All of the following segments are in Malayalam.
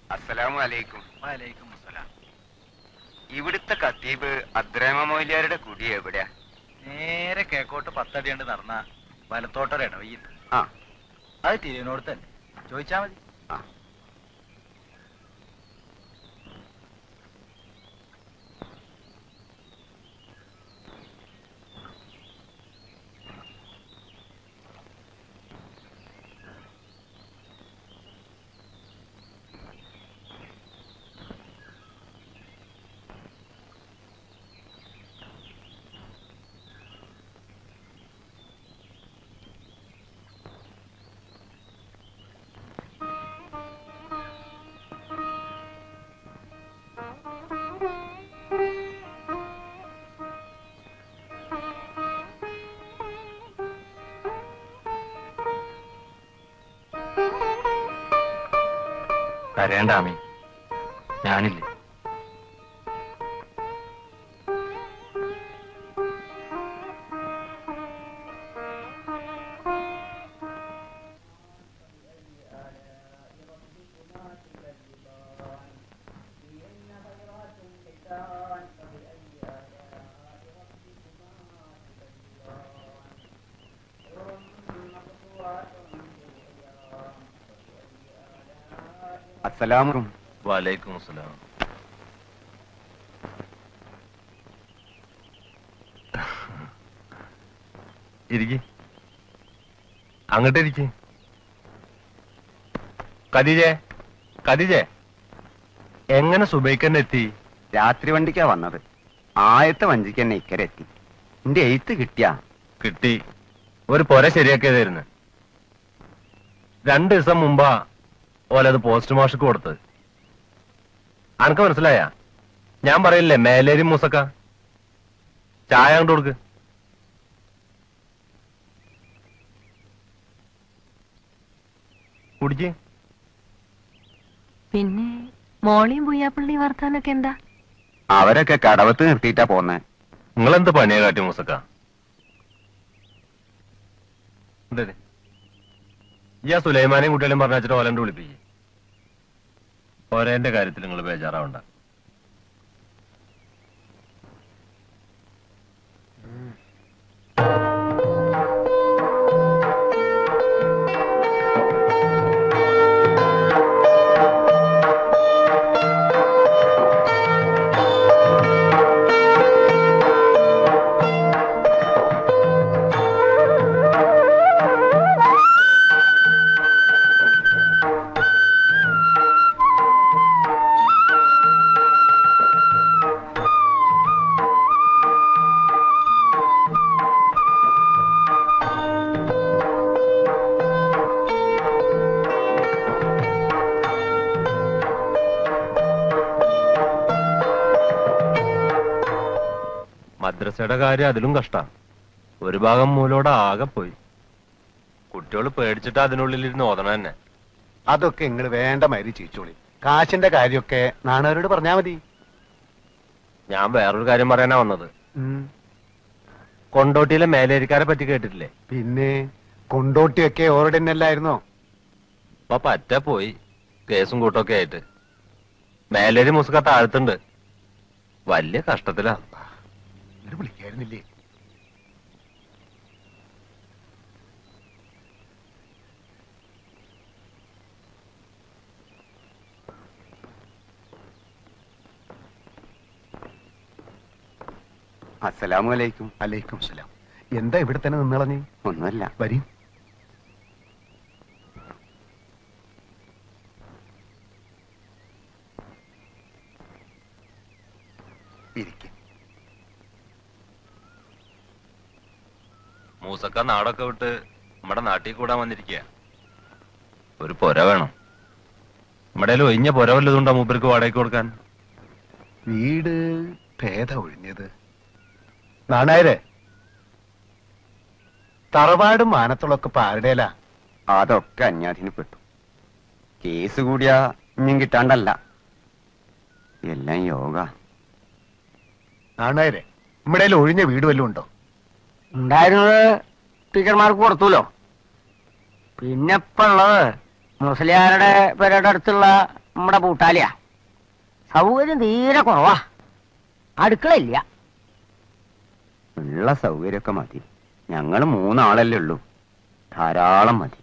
അസ്സലാമു അലൈക്കും വലൈക്കും അസ്സലാം ഇവിടുത്തെ കത്തീബ് അദ്രഹമ മൊയ്ലിയാരുടെ കുടി എവിടെയാ നേരെ കേക്കോട്ട് പത്തടി കണ്ട് നടന്ന വലത്തോട്ടൊരു വയ്യ ആ അത് തിരുവിനോട് തന്നെ ചോദിച്ചാ മതി ആ കരയേണ്ട ആമി ഞാനില്ലേ അസ്സലാമു വലൈക്കും അസ്സലാം ഇരിക്കി അങ്ങോട്ട് ഇരിക്കി കദീജേ കദീജേ എങ്ങനെ സുബൈക്കന്നെ എത്തി രാത്രി വണ്ടിക്കാ വന്നത് ആയത്തെ വഞ്ചിക്ക് തന്നെ ഇക്കരെ എത്തി എന്റെ എയ്ത്ത് കിട്ടിയാ കിട്ടി ഒരു പൊര ശരിയാക്കിയതായിരുന്നു രണ്ട് ദിവസം മുമ്പാ ഓലത് പോസ്റ്റ് മാഷക്ക് കൊടുത്തത് അനക്ക് മനസ്സിലായ ഞാൻ പറയില്ലേ മേലേരി മൂസക്ക ചായ അങ്ങോട്ട് കൊടുക്ക് കുടിക്ക് പിന്നെ മോളിയും പുയ്യാപ്പിള്ളി വർത്താനൊക്കെ എന്താ അവരൊക്കെ കടവത്ത് നിർത്തിയിട്ടാ പോന്നെ നിങ്ങളെന്ത് പണിയാ കാട്ടി മൂസക്ക എന്തേ ഈ ആ സുലൈമാനെയും കുട്ടികളെയും പറഞ്ഞിട്ട് ഓലണ്ട് വിളിപ്പിക്കും ഓരേന്റെ കാര്യത്തിൽ നിങ്ങൾ ബേജാറാവണ്ട മദ്രസയുടെ കാര്യം അതിലും കഷ്ടാ ഒരു ഭാഗം മൂലോടെ ആകെ പോയി കുട്ടികൾ പേടിച്ചിട്ട് അതിനുള്ളിലിരുന്ന് ഓതണ തന്നെ അതൊക്കെ നിങ്ങൾ വേണ്ട മാതിരി ചെയ്ച്ചോളി കാശിന്റെ കാര്യമൊക്കെ നാണവരോട് പറഞ്ഞാ മതി ഞാൻ വേറൊരു കാര്യം പറയാനാ വന്നത് കൊണ്ടോട്ടിയിലെ മേലേരിക്കാരെ പറ്റി കേട്ടിട്ടില്ലേ പിന്നെ കൊണ്ടോട്ടിയൊക്കെ ഓരുടെ തന്നെ അല്ലായിരുന്നോ ഇപ്പൊ പറ്റ പോയി കേസും കൂട്ടൊക്കെ ആയിട്ട് മേലേരി മുസുക താഴ്ത്തുണ്ട് വലിയ കഷ്ടത്തിലാ ഇത് വിളിക്കായിരുന്നില്ലേ അസ്സലാമു അലൈക്കും അലൈക്കും സലാം എന്താ ഇവിടെ തന്നെ നിന്നിളഞ്ഞ് ഒന്നുമല്ല വരി ഇരിക്കും മൂസക്ക നാടൊക്കെ വിട്ട് നമ്മുടെ നാട്ടിൽ കൂടാൻ വന്നിരിക്കുക ഒരു പൊര വേണം നമ്മുടെ ഒഴിഞ്ഞ പൊര വല്ലതുണ്ടോ മൂപ്പർക്ക് വാടകയ്ക്ക് കൊടുക്കാൻ വീട് ഭേദ ഒഴിഞ്ഞത് നാണായരെ തറവാടും മാനത്തുള്ളൊക്കെ ഇപ്പൊ ആരുടെയല്ല അതൊക്കെ അന്യാധീനപ്പെട്ടു കേസ് കൂടിയാ ഇനിയും കിട്ടാണ്ടല്ല എല്ലാം യോഗ നാണായരെ നമ്മുടെ ഒഴിഞ്ഞ വീട് വല്ലതും ഉണ്ടോ ഉണ്ടായിരുന്നത് ടീച്ചർമാർക്ക് കൊടുത്തല്ലോ പിന്നെ ഇപ്പൊ ഉള്ളത് മുസ്ലിയാരുടെ പേരുടെ അടുത്തുള്ള നമ്മുടെ പൂട്ടാലിയാ സൗകര്യം തീരെ കുറവാ അടുക്കളയില്ല ഉള്ള സൗകര്യമൊക്കെ മതി ഞങ്ങൾ മൂന്നാളല്ലേ ഉള്ളൂ ധാരാളം മതി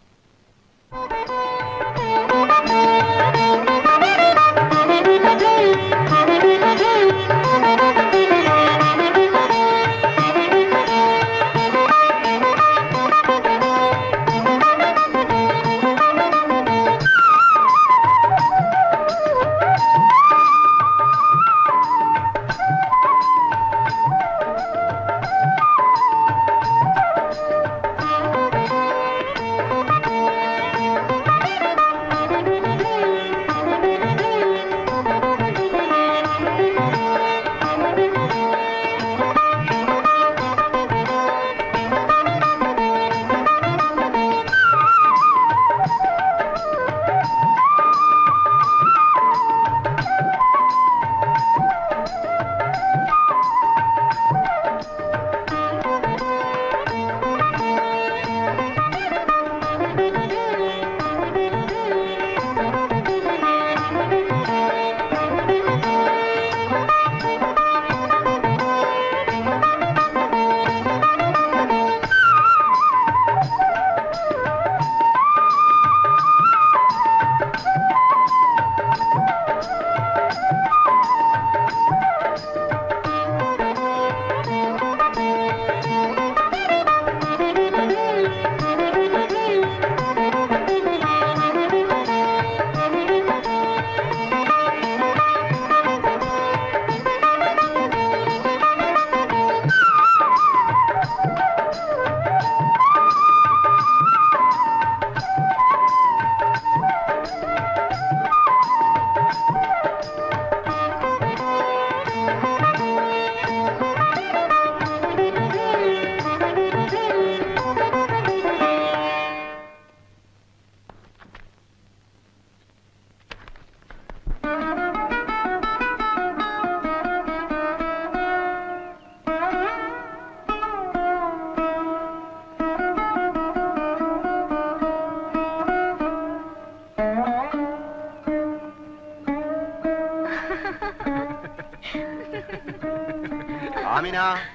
ആമിന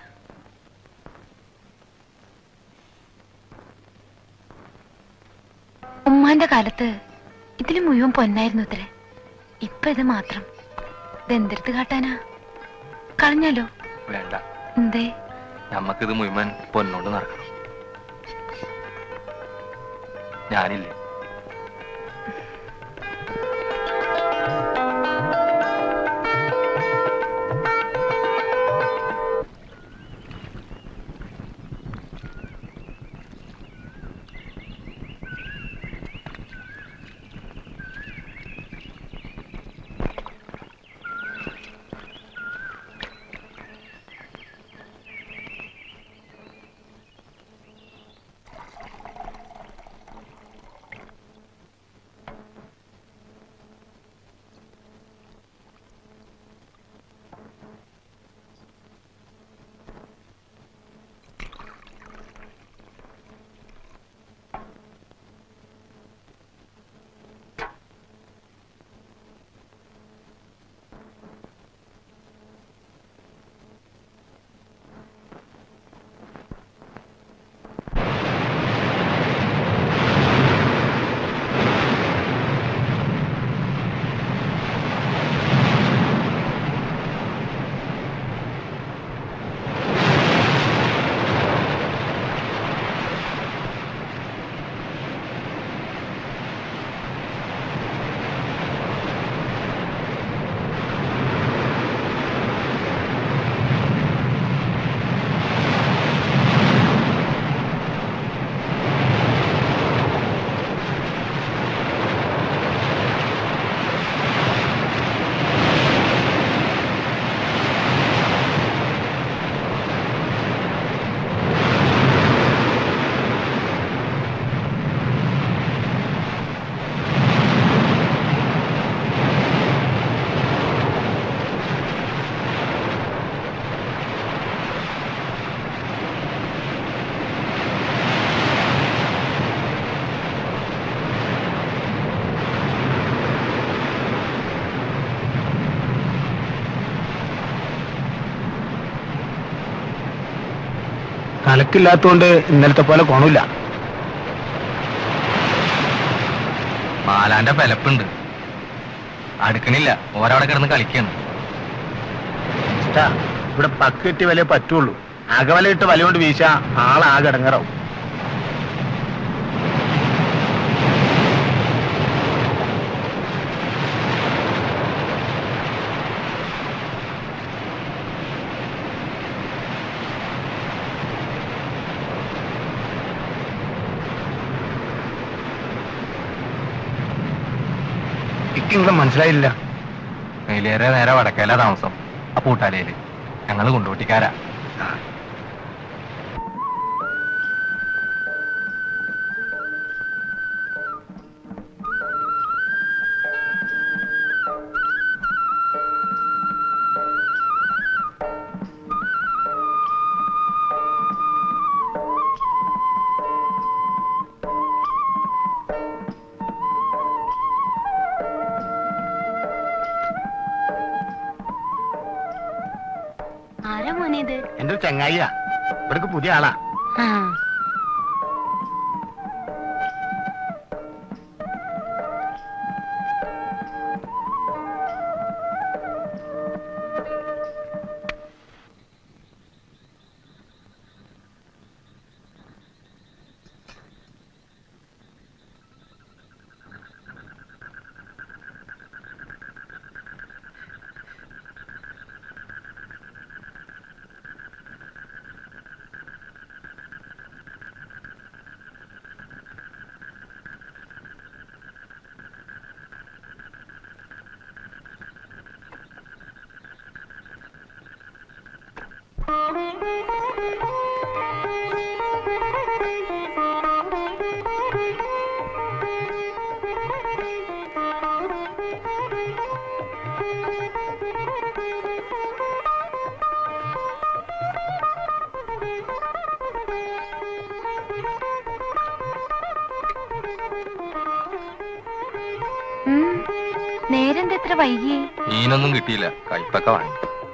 ഉമ്മാന്റെ കാലത്ത് ഇതില് മുഴുവൻ പൊന്നായിരുന്നു ഇത്രേ ഇപ്പൊ ഇത് മാത്രം ഇതെന്തെടുത്ത് കാട്ടാനാ കളഞ്ഞാലോ വേണ്ട എന്തേ നമ്മക്കിത് മുഴുവൻ പൊന്നോണ്ട് നടക്കണം ഞാനില്ലേ ഒഴുക്കില്ലാത്തോണ്ട് ഇന്നലത്തെ പോലെ കൊണൂല മാലാന്റെ പെലപ്പുണ്ട് അടുക്കണില്ല ഓരവിടെ കിടന്ന് കളിക്കാണ് ഇഷ്ടാ, ഇവിടെ പക്കെട്ടി വില പറ്റുള്ളൂ അകവല ഇട്ട് വല കൊണ്ട് വീശാ ആളാകെ ഇടങ്ങറാവും ഇക്കിങ്ങളെ മനസ്സിലായില്ല മേലേറെ നേരെ വടക്കേല താമസം ആ പൂട്ടാലയില് ഞങ്ങള് കൊണ്ടോട്ടിക്കാരാ ആരാ മോനെ ഇത് എന്റെ ഒരു ചങ്ങായിയാ ഇവിടേക്ക് പുതിയ ആളാ ആ ഉം. നേരെന്താ ഇത്ര വൈകിയേ മീനൊന്നും കിട്ടിയില്ല കയ്പൊക്കെ വാങ്ങി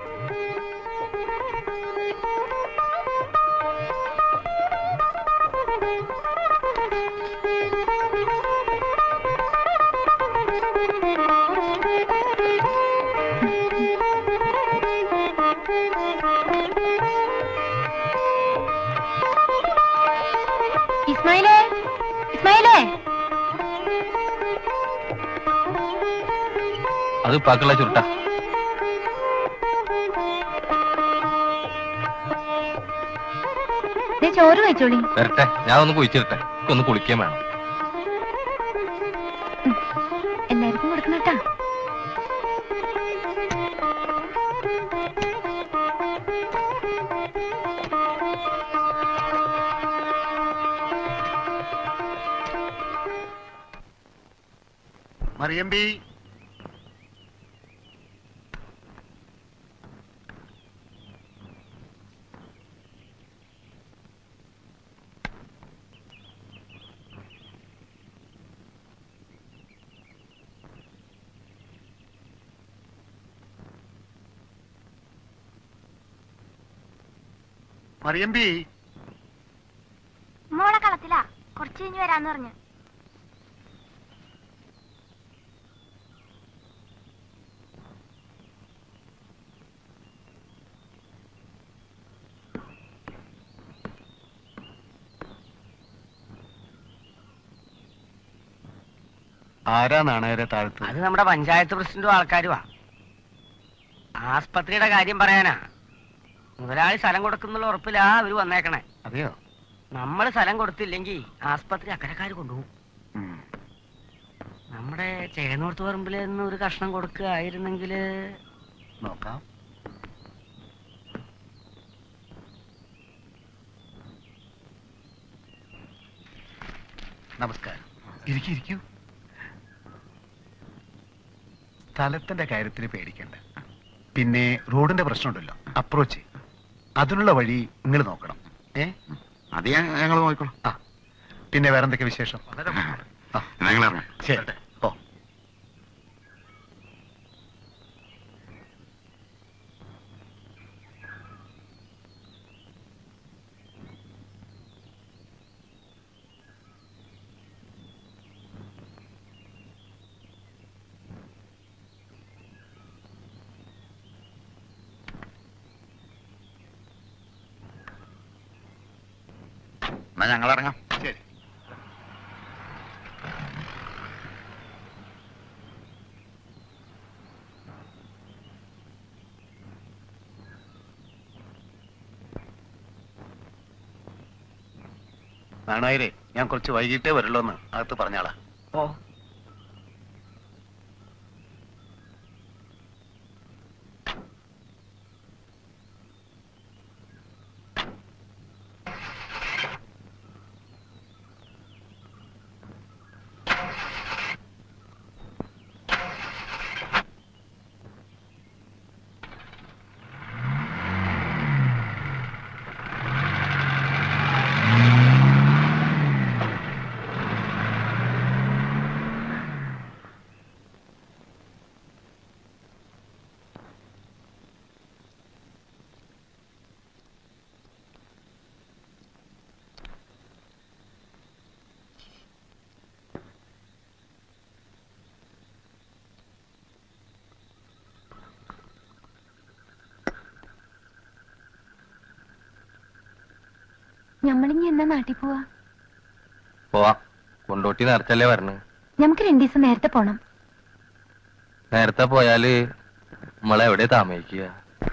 ഇസ്മായിലേ ഇസ്മായിലേ അത് ഉപ്പാക്കുള്ള ചുരുട്ട ദേ ചോറ് കഴിച്ചോളി വരട്ടെ ഞാൻ ഒന്ന് കുഴിച്ചിരട്ടെ ഒന്ന് കുളിക്കാൻ വേണം എല്ലാവർക്കും കൊടുക്കണം കേട്ടാ മറിയമ്പി മറിയമ്പി മോളെ കളത്തിലാ കുറച്ച് കഴിഞ്ഞ് വരാന്ന് പറഞ്ഞു ആരാ നാണയരെ താഴത്ത് അത് നമ്മുടെ പഞ്ചായത്ത് പ്രസിഡന്റും ആൾക്കാരുമാ ആസ്പത്രിയുടെ കാര്യം പറയാനാ മുതലാളി സ്ഥലം കൊടുക്കുന്നുള്ള ഉറപ്പിലാ അവര് വന്നേക്കണേ അതെയോ നമ്മൾ സ്ഥലം കൊടുത്തില്ലെങ്കിൽ ആസ്പത്രി അക്കരക്കാർ കൊണ്ടുപോകും ഉം. നമ്മുടെ ചേനോർത്ത് പറമ്പിൽ നിന്ന് ഒരു കഷ്ണം കൊടുക്കുകയായിരുന്നെങ്കിൽ നോക്കാം നമസ്കാരം ഇരിക്കൂ ഇരിക്കൂ സ്ഥലത്തിന്റെ കാര്യത്തിന് പേടിക്കണ്ട പിന്നെ റോഡിന്റെ പ്രശ്നമുണ്ടല്ലോ അപ്രോച്ച് അതിനുള്ള വഴി നിങ്ങൾ നോക്കണം ഏ അത് ഞങ്ങൾ നോക്കിക്കോളാം ആ പിന്നെ വേറെന്തൊക്കെ വിശേഷം ആ ഞങ്ങൾ ഇറങ്ങാം ശരി ഓ എന്നാ ഞങ്ങൾ ഇറങ്ങാം ശരി നാണായിരേ ഞാൻ കുറച്ച് വൈകിട്ടേ വരുള്ളൂ എന്ന് അകത്ത് പറഞ്ഞാളാ ഓ ഞമ്മളിനി എന്നാ നാട്ടിൽ പോവാ പോവാം കൊണ്ടോട്ടി നേരത്തല്ലേ വരണേ നമുക്ക് രണ്ടു ദിവസം നേരത്തെ പോണം നേരത്തെ പോയാല് നമ്മളെ എവിടെ താമസിക്കുക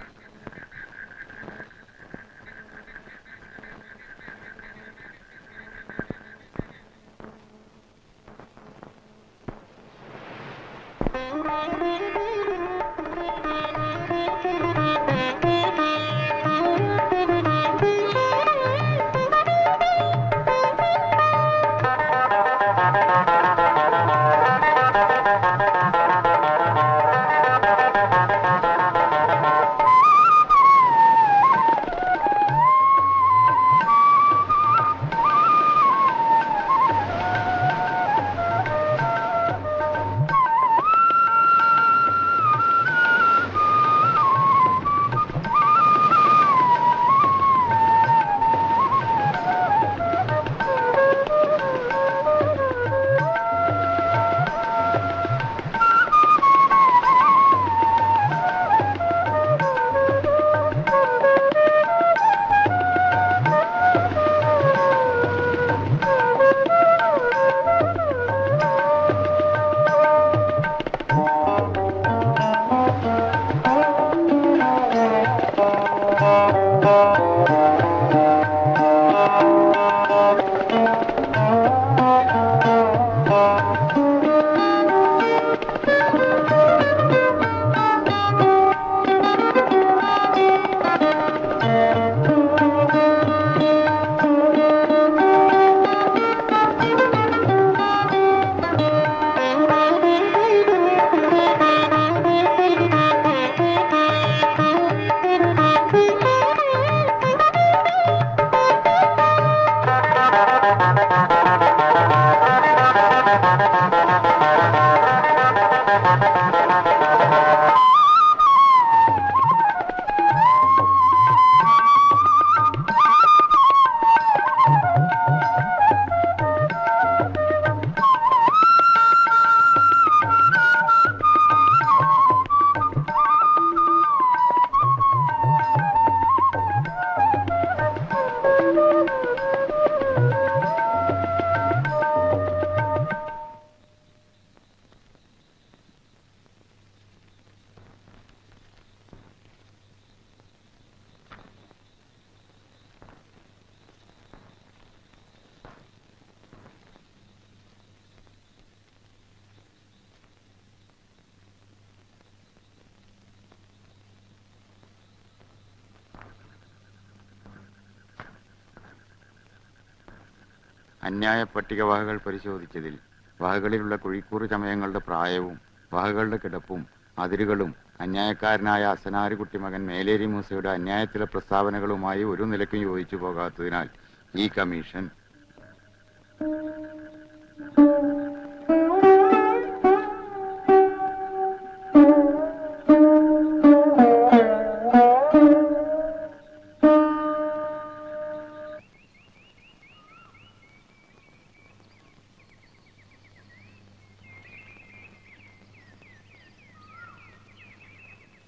അന്യായ പട്ടിക വകകൾ പരിശോധിച്ചതിൽ വകകളിലുള്ള കുഴിക്കൂറ് ചമയങ്ങളുടെ പ്രായവും വകകളുടെ കിടപ്പും അതിരുകളും അന്യായക്കാരനായ അസനാരിക്കുട്ടി മകൻ മേലേരി മൂസയുടെ അന്യായത്തിലെ പ്രസ്താവനകളുമായി ഒരു നിലയ്ക്കും യോജിച്ചു പോകാത്തതിനാൽ ഈ കമ്മീഷൻ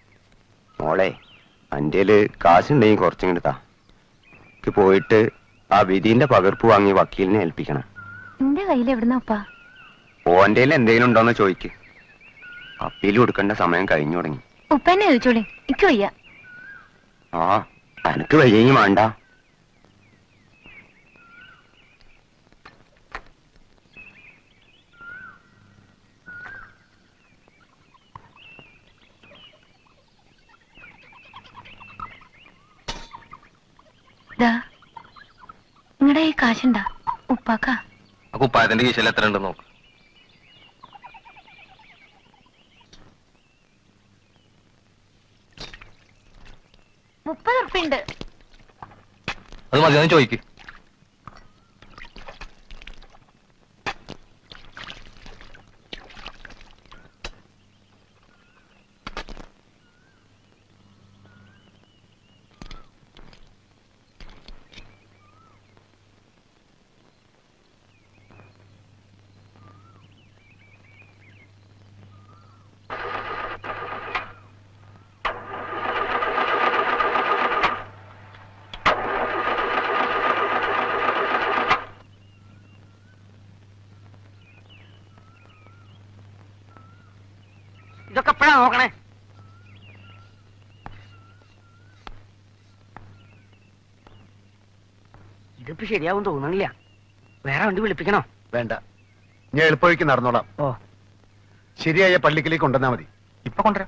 മോളെ അൻ്റെല് കാശുണ്ടെങ്കിൽ കുറച്ചിങ്ങെടുത്താ എനിക്ക് പോയിട്ട് ആ വിധിന്റെ പകർപ്പ് വാങ്ങി വക്കീലിനെ ഏൽപ്പിക്കണം എന്റെ കയ്യിൽ എവിടുന്ന ഉപ്പ ഓന്റെ എന്തെങ്കിലും ഉണ്ടോന്ന് ചോദിക്ക് അപ്പീൽ കൊടുക്കേണ്ട സമയം കഴിഞ്ഞു തുടങ്ങി ഉപ്പ എന്നെ ചോദിച്ചോളി എനിക്ക് വയ്യ ആ എനക്ക് വയ്യെങ്കിൽ വേണ്ട ദാ നിങ്ങളുടെ ഈ കാശുണ്ടാ ഉപ്പാക്കാ ആ കുപ്പായത്തിന്റെ കീശയിൽ എത്ര ഉണ്ടെന്ന് നോക്ക് മുപ്പത് ഉറുപ്പുണ്ട് അത് മതിയെന്ന് ചോദിക്ക് ഇതൊക്കെ എപ്പോഴാ നോക്കണേ ഇതിപ്പോ ശരിയാവും തോന്നണില്ല വേറെ വണ്ടി വിളിപ്പിക്കണോ വേണ്ട ഞാൻ എളുപ്പവഴിക്ക് നടന്നോളാം ഓ ശരിയായ പള്ളിക്കലേക്ക് കൊണ്ടുവന്നാ മതി ഇപ്പൊ കൊണ്ടുവരാം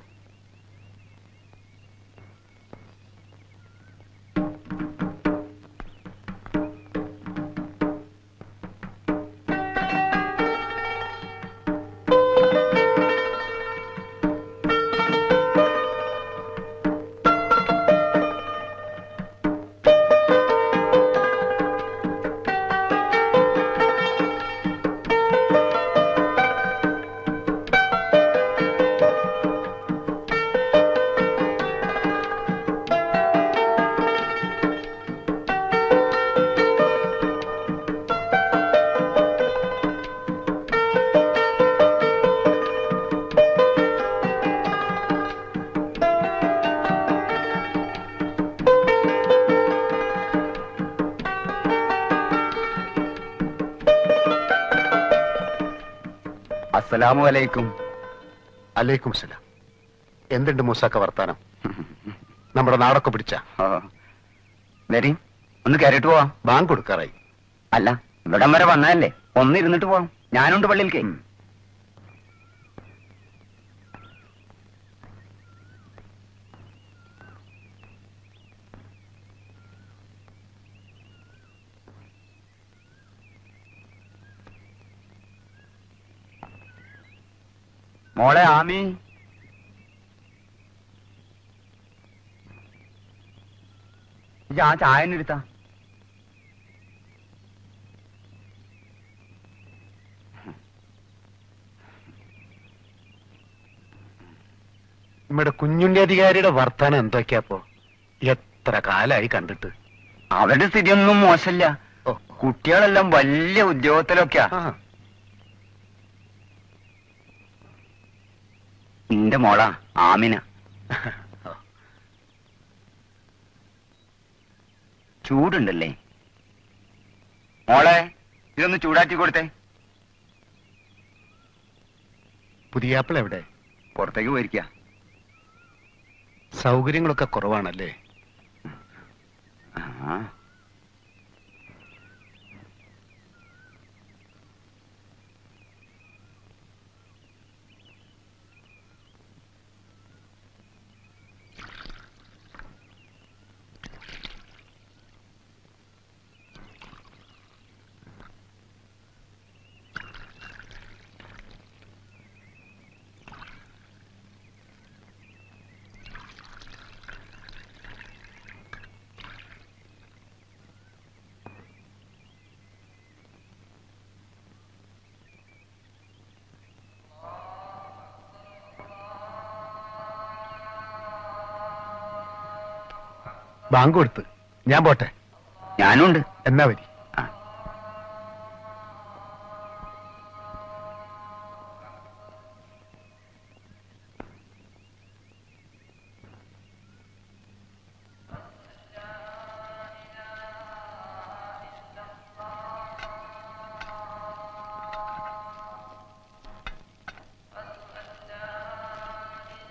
അസ്സലാമു അലൈക്കും അലൈക്കും സലാം എന്തുണ്ട് മൂസാക്ക വർത്താനം നമ്മുടെ നാടൊക്കെ പിടിച്ച ആ. വരി ഒന്ന് കയറിയിട്ട് പോവാം ബാങ്ക് കൊടുക്കാറായി അല്ല ഇവിടം വരെ വന്നതല്ലേ ഒന്ന് ഇരുന്നിട്ട് പോവാം ഞാനുണ്ട് പള്ളിയിലേക്ക് മോളെ ആമി ഇജ്ജ് ആ ചായ എടുത്താ നമ്മുടെ കുഞ്ഞുണ്ണി അധികാരിയുടെ വർത്താനം എന്തൊക്കെയാപ്പോ എത്ര കാലായി കണ്ടിട്ട് അവരുടെ സ്ഥിതിയൊന്നും മോശമില്ല ഓ. കുട്ടികളെല്ലാം വലിയ ഉദ്യോഗത്തിലൊക്കെയാ ആ, നിന്റെ മോളാ ആമിന ചൂടുണ്ടല്ലേ മോളെ ഇതൊന്ന് ചൂടാറ്റി കൊടുത്തേ പുതിയാപ്പിള എവിടെ പുറത്തേക്ക് പോയിരിക്ക സൗകര്യങ്ങളൊക്കെ കുറവാണല്ലേ ആ ബാങ്ക് കൊടുത്ത് ഞാൻ പോട്ടെ ഞാനുണ്ട് എന്നാ വരി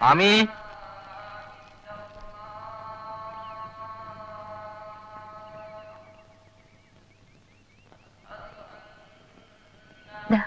ആമി ദാ.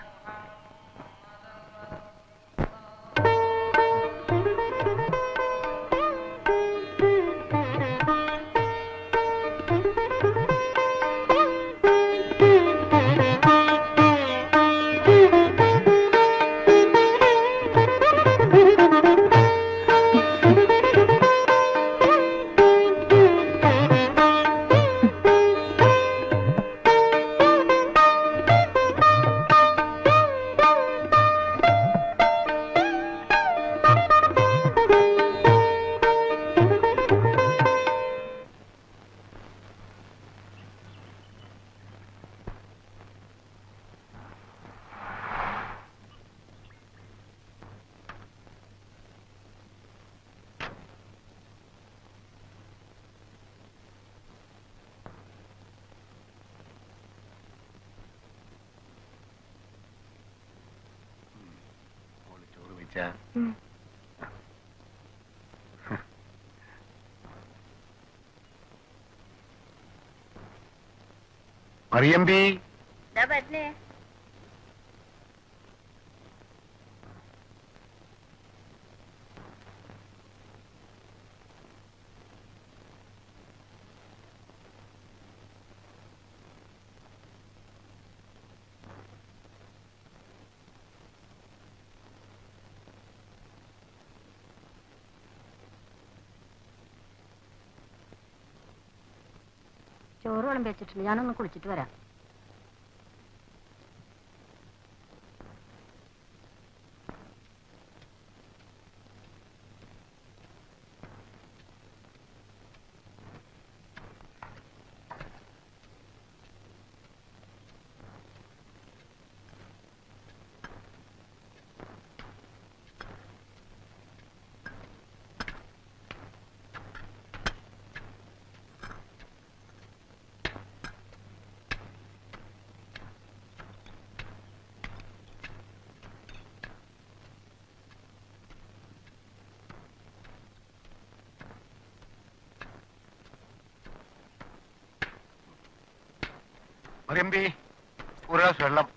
ചോറ് വെച്ചാ ഉം. മറിയമ്പി ചോറ് വിളമ്പി വെച്ചിട്ടുണ്ട് ഞാനൊന്ന് കുളിച്ചിട്ട് വരാം മറിയമ്പി ഒരു ഗ്ലാസ് വെള്ളം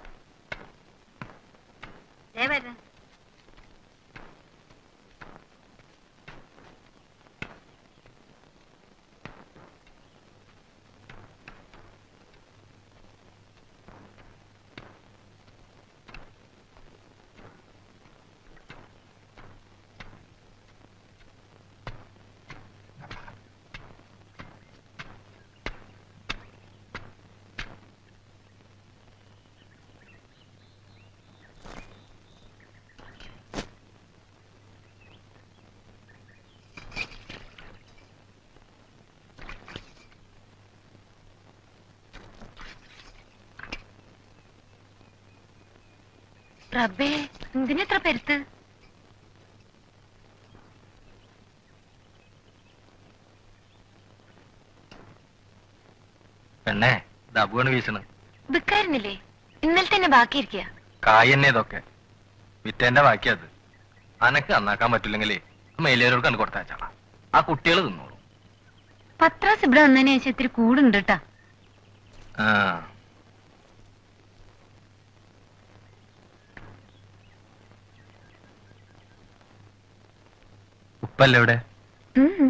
റബ്ബേ എന്തിനെത്ര പെരുത്ത് പെണ്ണേ ഡബുവാണ് വീശണ് വിൽക്കായിരുന്നില്ലേ ഇന്നലെ തന്നെ ബാക്കിയിരിക്കുക കായ് തന്നെ ഇതൊക്കെ വിറ്റേന്റെ ബാക്കിയത് അനക്ക് നന്നാക്കാൻ പറ്റില്ലെങ്കിലേ മേലേരോട് കണ്ടു കൊടുത്താച്ചാളാ ആ കുട്ടികൾ തിന്നോളൂ പത്രാസ് ഇവിടെ വന്നതിന് ശേഷം ഇത്തിരി കൂടുണ്ട് കേട്ടാ ആ ഉപ്പല്ലേ ഇവിടെ ഉം.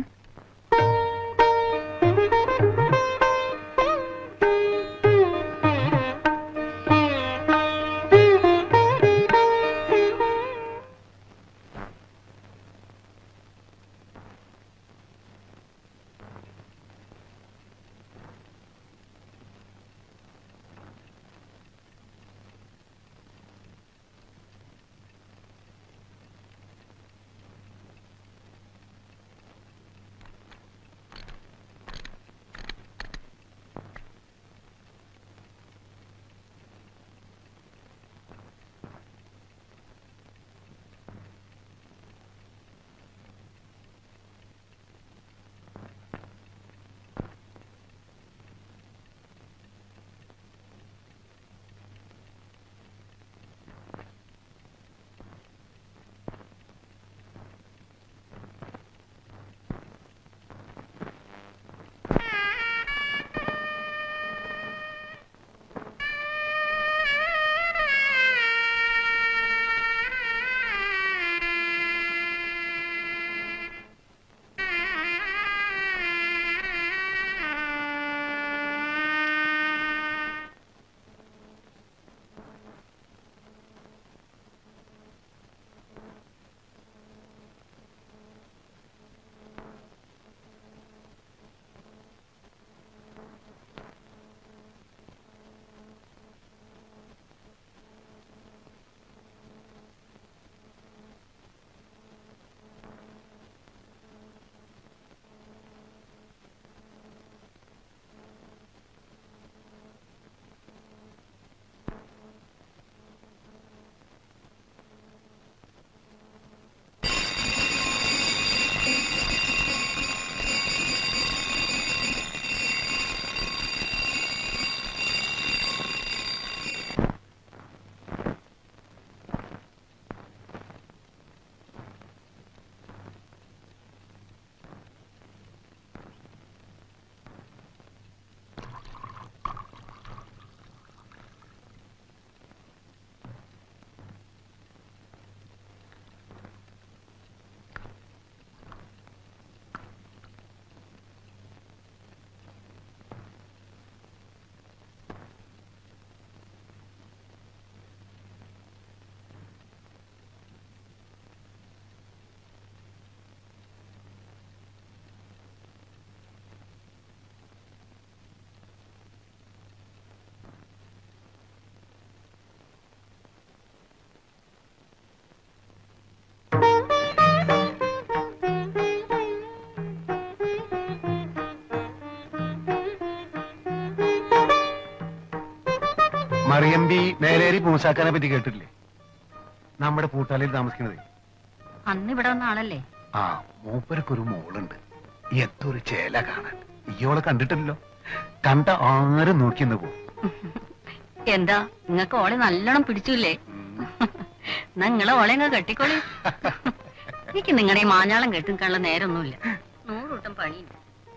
മേലേരി മൂസാക്കാനെ പറ്റി കേട്ടിട്ടില്ലേ നമ്മുടെ പൂട്ടാലയിൽ താമസിക്കുന്നത് അന്ന് ഇവിടെ വന്ന ആളല്ലേ ആ മൂപ്പരക്കൊരു മോളുണ്ട് എന്തൊരു ചേല കാണാൻ ഇയോളെ കണ്ടിട്ടില്ലല്ലോ കണ്ട ആരും നോക്കിയെന്ന് പോകും എന്താ നിങ്ങക്ക് ഓളെ നല്ലോണം പിടിച്ചില്ലേ എന്നാ നിങ്ങളെ ഓളെ അങ്ങ് കെട്ടിക്കോളി എനിക്ക് നിങ്ങളുടെ ഈ മാഞ്ഞാളം കെട്ടിക്കാനുള്ള നേരമൊന്നുമില്ല നൂറുകൂട്ടം പണിയുണ്ട്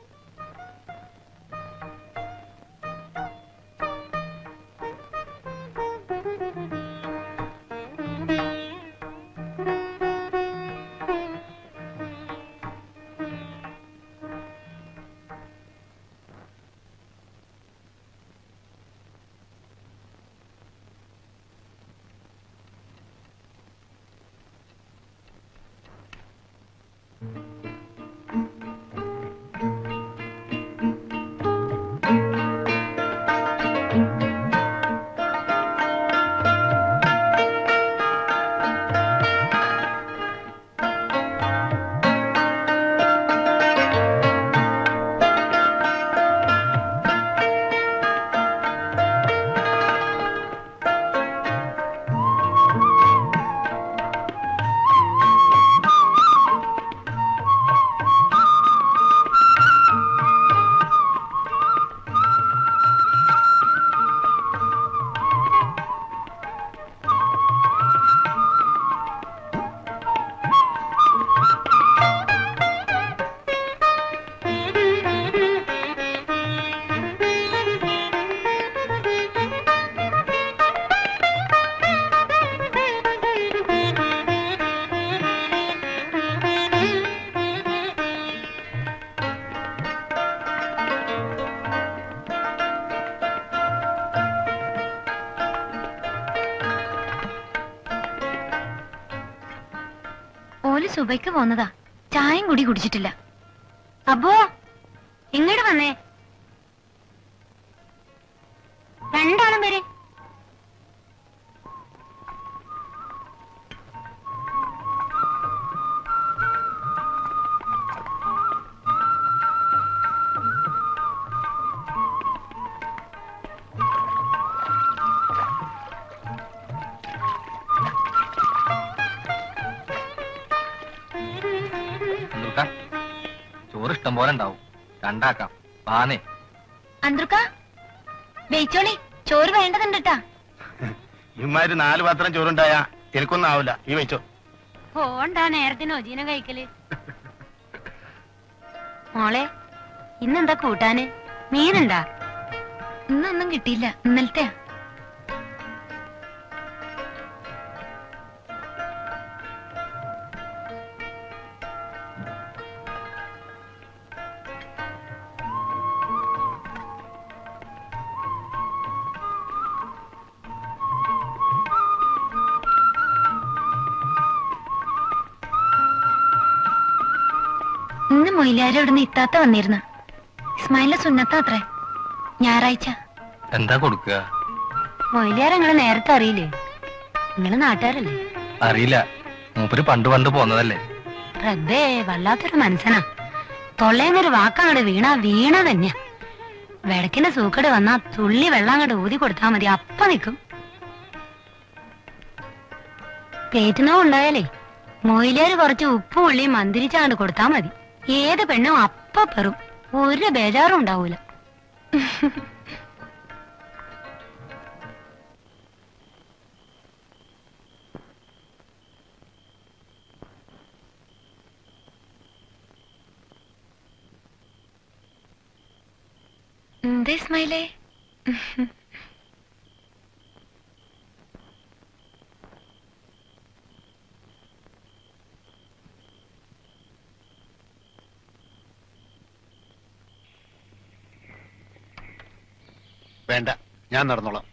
ഓല് സുബൈക്ക് പോന്നതാ ചായയും കൂടി കുടിച്ചിട്ടില്ല അപ്പോ ഇങ്ങോട്ട് വന്നേ രണ്ടാളും വരെ അന്തൂർക്ക ചോറ് ഇഷ്ടം പോലെ ഉണ്ടാവും രണ്ടാക്കാം പാനേ അന്തർക്ക വെയിച്ചോളി ചോറ് വേണ്ടതുണ്ട് ട്ടാ ഇമാര് നാല് പാത്രം ചോറുണ്ടായാ എനിക്കൊന്നും ആവില്ല ഈ വെച്ചോ പോണ്ടാ നേരത്തിന് ഒജീനം കഴിക്കല് മോളെ ഇന്നെന്താ കൂട്ടാന് മീനുണ്ടാ ഇന്നൊന്നും കിട്ടിയില്ല ഇന്നലത്തെ ഇന്ന് മൊയിലാരി അവിടുന്ന് ഇത്താത്ത വന്നിരുന്നു ഇസ്മായിലിന്റെ സുന്നത്ത അത്രേ ഞായറാഴ്ച എന്താ കൊടുക്കുക മൊയിലാർ നിങ്ങള് നേരത്തെ അറിയില്ലേ നിങ്ങള് നാട്ടുകാരല്ലേ അറിയില്ല മൂപ്പര് പണ്ട് പണ്ട് പോന്നതല്ലേ റബ്ബേ വല്ലാത്തൊരു മനസ്സനാ തൊള്ളേന്നൊരു വാക്കങ്ങട് വീണ വീണ തന്നെയാ വിളക്കിന്റെ സൂക്കട് വന്നാ തുള്ളി വെള്ളം അങ്ങോട്ട് ഊതി കൊടുത്താ മതി അപ്പ നിക്കും പേറ്റുന്നോ ഉണ്ടായാലേ മൊയിലേര് കുറച്ച് ഉപ്പും ഉള്ളിയും മന്തിരിച്ചാണ്ട് കൊടുത്താ മതി ഏത് പെണ്ണും അപ്പ പെറും ഒരു ബേജാറും ഉണ്ടാവൂല എന്താ ഇസ്മായിലേ വേണ്ട ഞാൻ നടന്നോളാം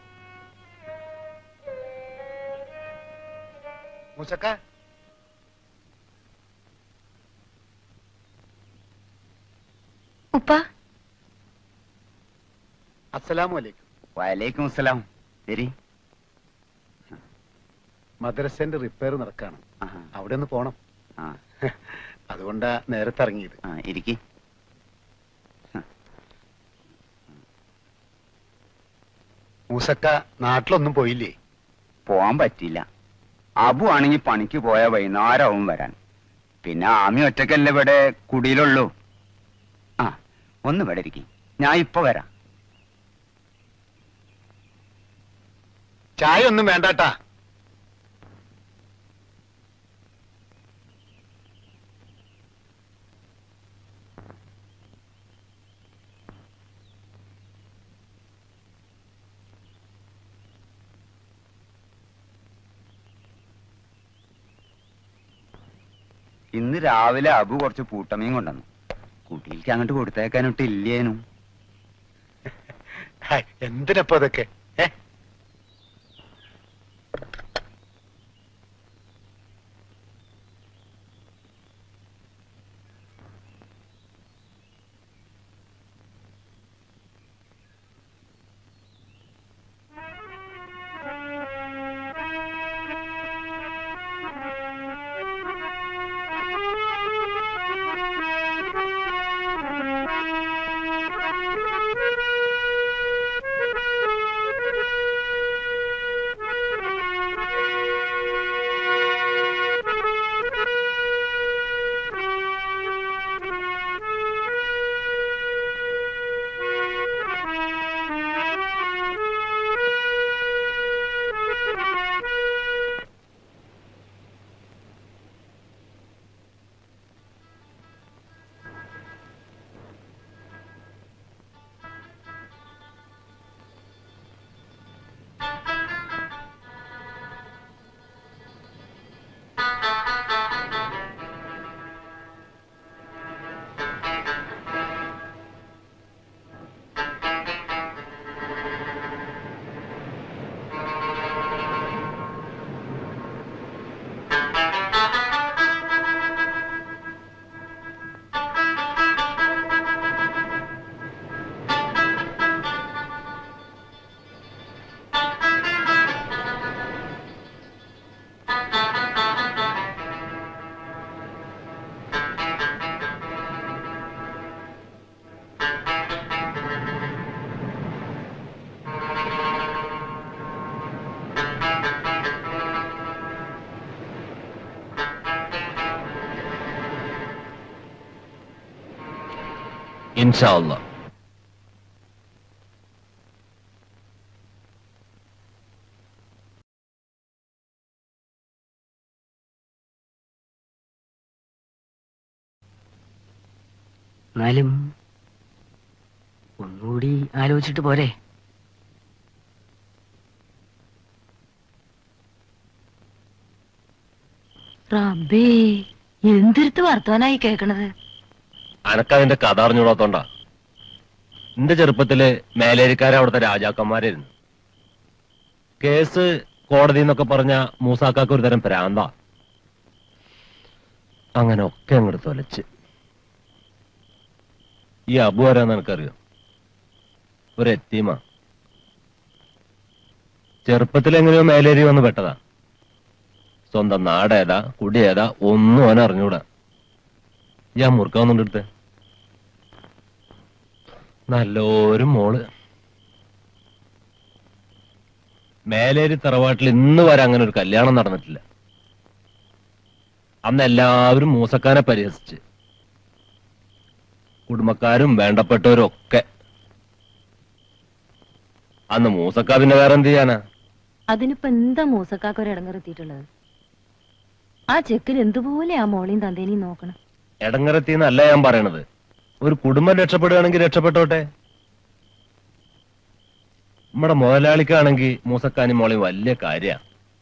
മൂസക്ക ഉപ്പ അസ്സലാമു അലൈക്കും വലൈക്കും അസ്സലാം ശരി മദ്രസന്റെ റിപ്പയർ നടക്കാണ് ആഹാ. അവിടെ ഒന്ന് പോണം ആ അതുകൊണ്ടാ നേരത്തെ ഇറങ്ങിയത് ആ ഇരിക്കി മൂസക്ക നാട്ടിലൊന്നും പോയില്ലേ പോവാൻ പറ്റിയില്ല അബു ആണെങ്കിൽ പണിക്ക് പോയ വൈകുന്നേരമാവും വരാൻ പിന്നെ ആമി ഒറ്റക്കല്ലേ ഇവിടെ കുടിയിലുള്ളൂ ആ ഒന്ന് ഇവിടെ ഇരിക്കി ഞാൻ ഇപ്പൊ വരാം ചായ ഒന്നും വേണ്ടാട്ടാ ഇന്ന് രാവിലെ അബു കുറച്ച് പൂട്ടമീൻ കൊണ്ടുവന്നു കുട്ടിയിലേക്ക് അങ്ങോട്ട് കൊടുത്തേക്കാനൊട്ട് ഇല്ലേനും ഹായ്, എന്തിനപ്പോ അതൊക്കെ ഏ ഇൻഷാ അല്ലാ എന്നാലും ഒന്നുകൂടി ആലോചിച്ചിട്ട് പോരെ റബ്ബേ എന്തിരുത്ത് വർത്തമാനായി കേക്കണത് അനക്കതിന്റെ കഥ അറിഞ്ഞൂടാത്തോണ്ടാ എന്റെ ചെറുപ്പത്തില് മേലേരിക്കാരെ അവിടുത്തെ രാജാക്കന്മാരായിരുന്നു കേസ് കോടതി എന്നൊക്കെ പറഞ്ഞ മൂസാക്കാക്ക് ഒരു തരം ഭ്രാന്ത അങ്ങനെ ഒക്കെ അങ്ങോട്ട് തൊലച്ച് ഈ അബു ആരാന്ന് എനിക്കറിയോ ഒരു എത്തീമ ചെറുപ്പത്തിൽ എങ്ങനെയോ മേലേരി വന്ന് പെട്ടതാ സ്വന്തം നാടേതാ കുടിയേതാ ഒന്നും അവൻ അറിഞ്ഞൂടാ ഞാൻ മുറുക്കാവുന്നുണ്ട് അടുത്ത് നല്ലൊരു മോള് മേലേരി തറവാട്ടിൽ ഇന്ന് വരെ അങ്ങനെ ഒരു കല്യാണം നടന്നിട്ടില്ല അന്ന് എല്ലാവരും മൂസക്കാനെ പരിഹസിച്ച് കുടുംബക്കാരും വേണ്ടപ്പെട്ടവരും ഒക്കെ അന്ന് മൂസക്ക പിന്നെ വേറെ എന്ത് ചെയ്യാനാ അതിനിപ്പോ എന്താ മൂസക്കാക്ക് ഒരു ഇടങ്ങറെത്തിയിട്ടുള്ളത് ആ ചെക്കൻ എന്തുപോലെ ആ മോളെയും തന്തേനെയും നോക്കണം ഇടങ്ങറത്തിന്നല്ല ഞാൻ പറയണത് ഒരു കുടുംബം രക്ഷപ്പെടുകയാണെങ്കിൽ രക്ഷപ്പെട്ടോട്ടെ നമ്മുടെ മുതലാളിക്കാണെങ്കിൽ മൂസക്കാനി മോളെ വലിയ കാര്യ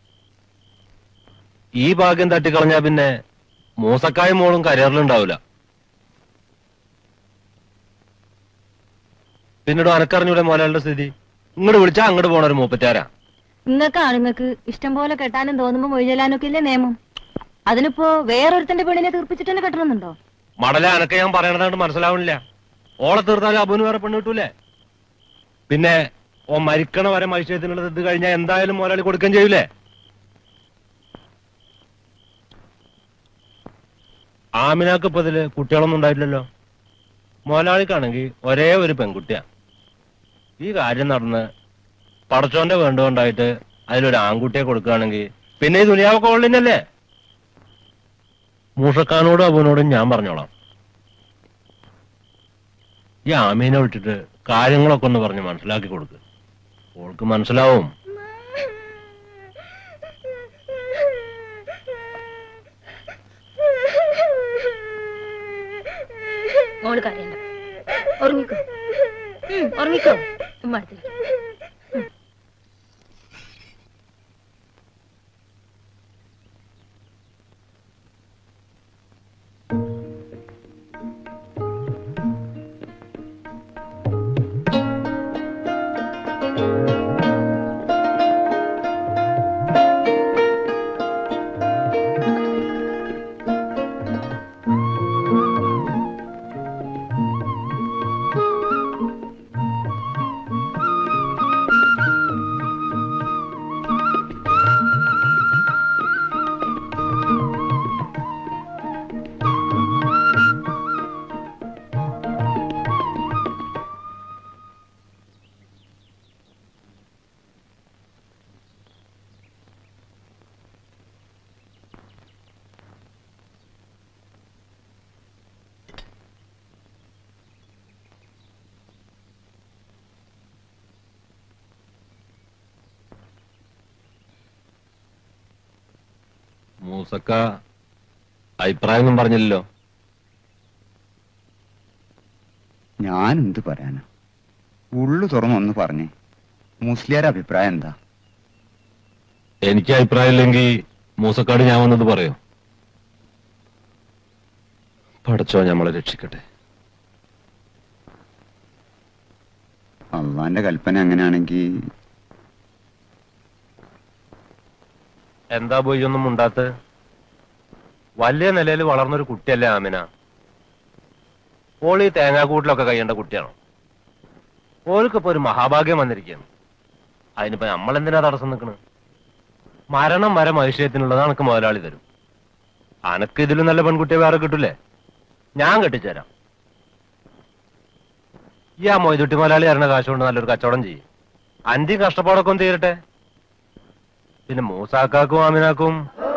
ഈ ഭാഗ്യം തട്ടിക്കളഞ്ഞാ പിന്നെ മൂസക്കായും മോളും കരിയറിലുണ്ടാവില്ല പിന്നീട് അനക്കറിഞ്ഞൂടെ മുതലാളിയുടെ സ്ഥിതി ഇങ്ങോട്ട് വിളിച്ചാ അങ്ങോട്ട് പോണ ഒരു മൂപ്പറ്റാരാ നിങ്ങൾക്ക് ആണുങ്ങൾക്ക് ഇഷ്ടം പോലെ കെട്ടാനും തോന്നുമ്പോ മൊഴിചെല്ലാനൊക്കെ ഇല്ലേ നിയമം അതിനിപ്പോ വേറൊരുത്തന്റെ പെണ്ണിനെ തീർപ്പിച്ചിട്ട് തന്നെ കെട്ടണമെന്നുണ്ടോ മടല അനക്ക ഞാൻ പറയണതായിട്ട് മനസ്സിലാവണില്ല ഓളെ തീർത്താലും അബുവിന് വേറെ പെണ്ണ് കിട്ടൂലേ പിന്നെ ഓ മരിക്കണ വരെ മത്സരത്തിനുള്ളത് ഇത് കഴിഞ്ഞാൽ എന്തായാലും മുതലാളി കൊടുക്കുകയും ചെയ്യൂലേ ആമിനാക്ക് ഇപ്പൊ ഇതില് കുട്ടികളൊന്നും ഉണ്ടായിട്ടില്ലല്ലോ മുതലാളിക്കാണെങ്കിൽ ഒരേ ഒരു പെൺകുട്ടിയാ ഈ കാര്യം നടന്ന് പടച്ചോന്റെ വേണ്ടുകൊണ്ടായിട്ട് അതിലൊരു ആൺകുട്ടിയെ കൊടുക്കുകയാണെങ്കിൽ പിന്നെ ഈ ദുനിയാവൊക്കെ ഉള്ളിനല്ലേ മൂഷക്കാനോടും അബുവിനോടും ഞാൻ പറഞ്ഞോളാം ഈ ആമീനെ വിട്ടിട്ട് കാര്യങ്ങളൊക്കെ ഒന്ന് പറഞ്ഞ് മനസ്സിലാക്കി കൊടുക്ക് ഓൾക്ക് മനസ്സിലാവും മോള് കരയണ്ട ഉറങ്ങിക്കോ ഉം, ഉറങ്ങിക്കോ ഉമ്മ അടുത്തിരിക്ക്. മൂസക്ക അഭിപ്രായമൊന്നും പറഞ്ഞില്ലല്ലോ ഞാൻ എന്ത് പറയാനാ ഉള്ളു തുറന്നൊന്ന് പറഞ്ഞേ മുസ്ലിയാർ അഭിപ്രായം എന്താ എനിക്ക് അഭിപ്രായം ഇല്ലെങ്കിൽ മൂസക്കാട് ഞാൻ വന്നത് പറയോ പഠിച്ചോ ഞമ്മളെ രക്ഷിക്കട്ടെ അള്ളാന്റെ കൽപ്പന അങ്ങനെയാണെങ്കിൽ എന്താ പോയി ഒന്നും ഉണ്ടാത്ത് വലിയ നിലയിൽ വളർന്നൊരു കുട്ടിയല്ലേ ആമിന ഓൾ ഈ തേങ്ങാക്കൂട്ടിലൊക്കെ കഴിയേണ്ട കുട്ടിയാണോ ഓൾക്കിപ്പോ ഒരു മഹാഭാഗ്യം വന്നിരിക്കുകയാണ് അതിനിപ്പോ നമ്മളെന്തിനാ തടസ്സം നിൽക്കണ് മരണം വരെ മനുഷ്യത്തിനുള്ളത് അനക്ക് മുതലാളി തരും അനക്ക് ഇതിലും നല്ല പെൺകുട്ടിയെ വേറെ കിട്ടൂലേ ഞാൻ കെട്ടിച്ചേരാം ഈ ആ മൊയ്തുട്ടി മുതലാളി തരണ കാശ് കൊണ്ട് നല്ലൊരു കച്ചവടം ചെയ്യും അന്റെയും കഷ്ടപ്പാടൊക്കെ ഒന്ന് തീരട്ടെ പിന്നെ മൂസാക്കാക്കും ആമിനാക്കും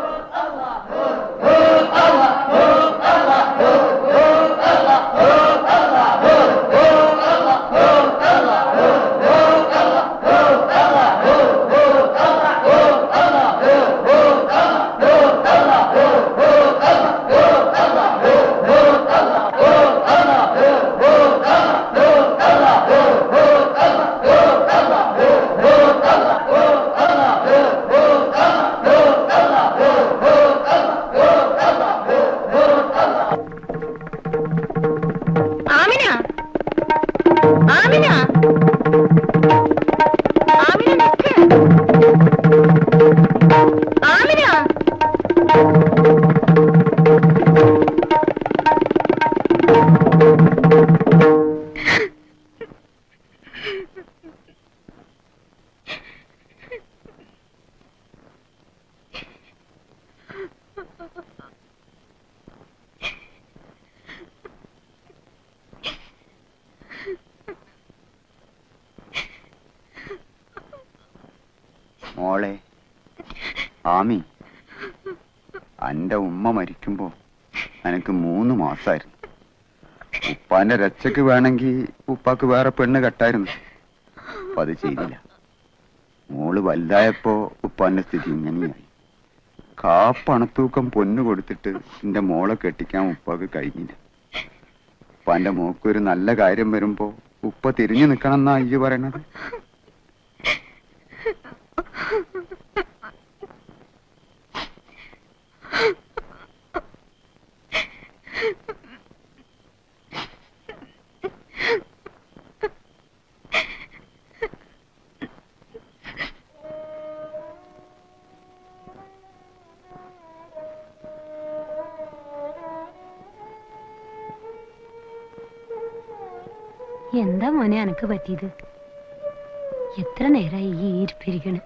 ആമിന ആമിന ആമിന നിക്ക് ആമിന മോളെ ആമി അന്റെ ഉമ്മ മരിക്കുമ്പോ എനിക്ക് മൂന്ന് മാസായിരുന്നു ഉപ്പാന്റെ രക്ഷക്ക് വേണമെങ്കിൽ ഉപ്പാക്ക് വേറെ പെണ്ണ് കെട്ടായിരുന്നു അപ്പൊ അത് ചെയ്തില്ല മോള് വലുതായപ്പോ ഉപ്പാന്റെ സ്ഥിതി ഇങ്ങനെയായി കാപ്പണത്തൂക്കം പൊന്നു കൊടുത്തിട്ട് എന്റെ മോളെ കെട്ടിക്കാൻ ഉപ്പാക്ക് കഴിഞ്ഞില്ല ഉപ്പാന്റെ മോക്കൊരു നല്ല കാര്യം വരുമ്പോ ഉപ്പ തിരിഞ്ഞു നിക്കണം എന്നാ അയ്യ പറയണത് എന്താ മോനെ അനക്ക് പറ്റിയത് എത്ര നേരായി ഈ ഇരിപ്പിരിക്കണ്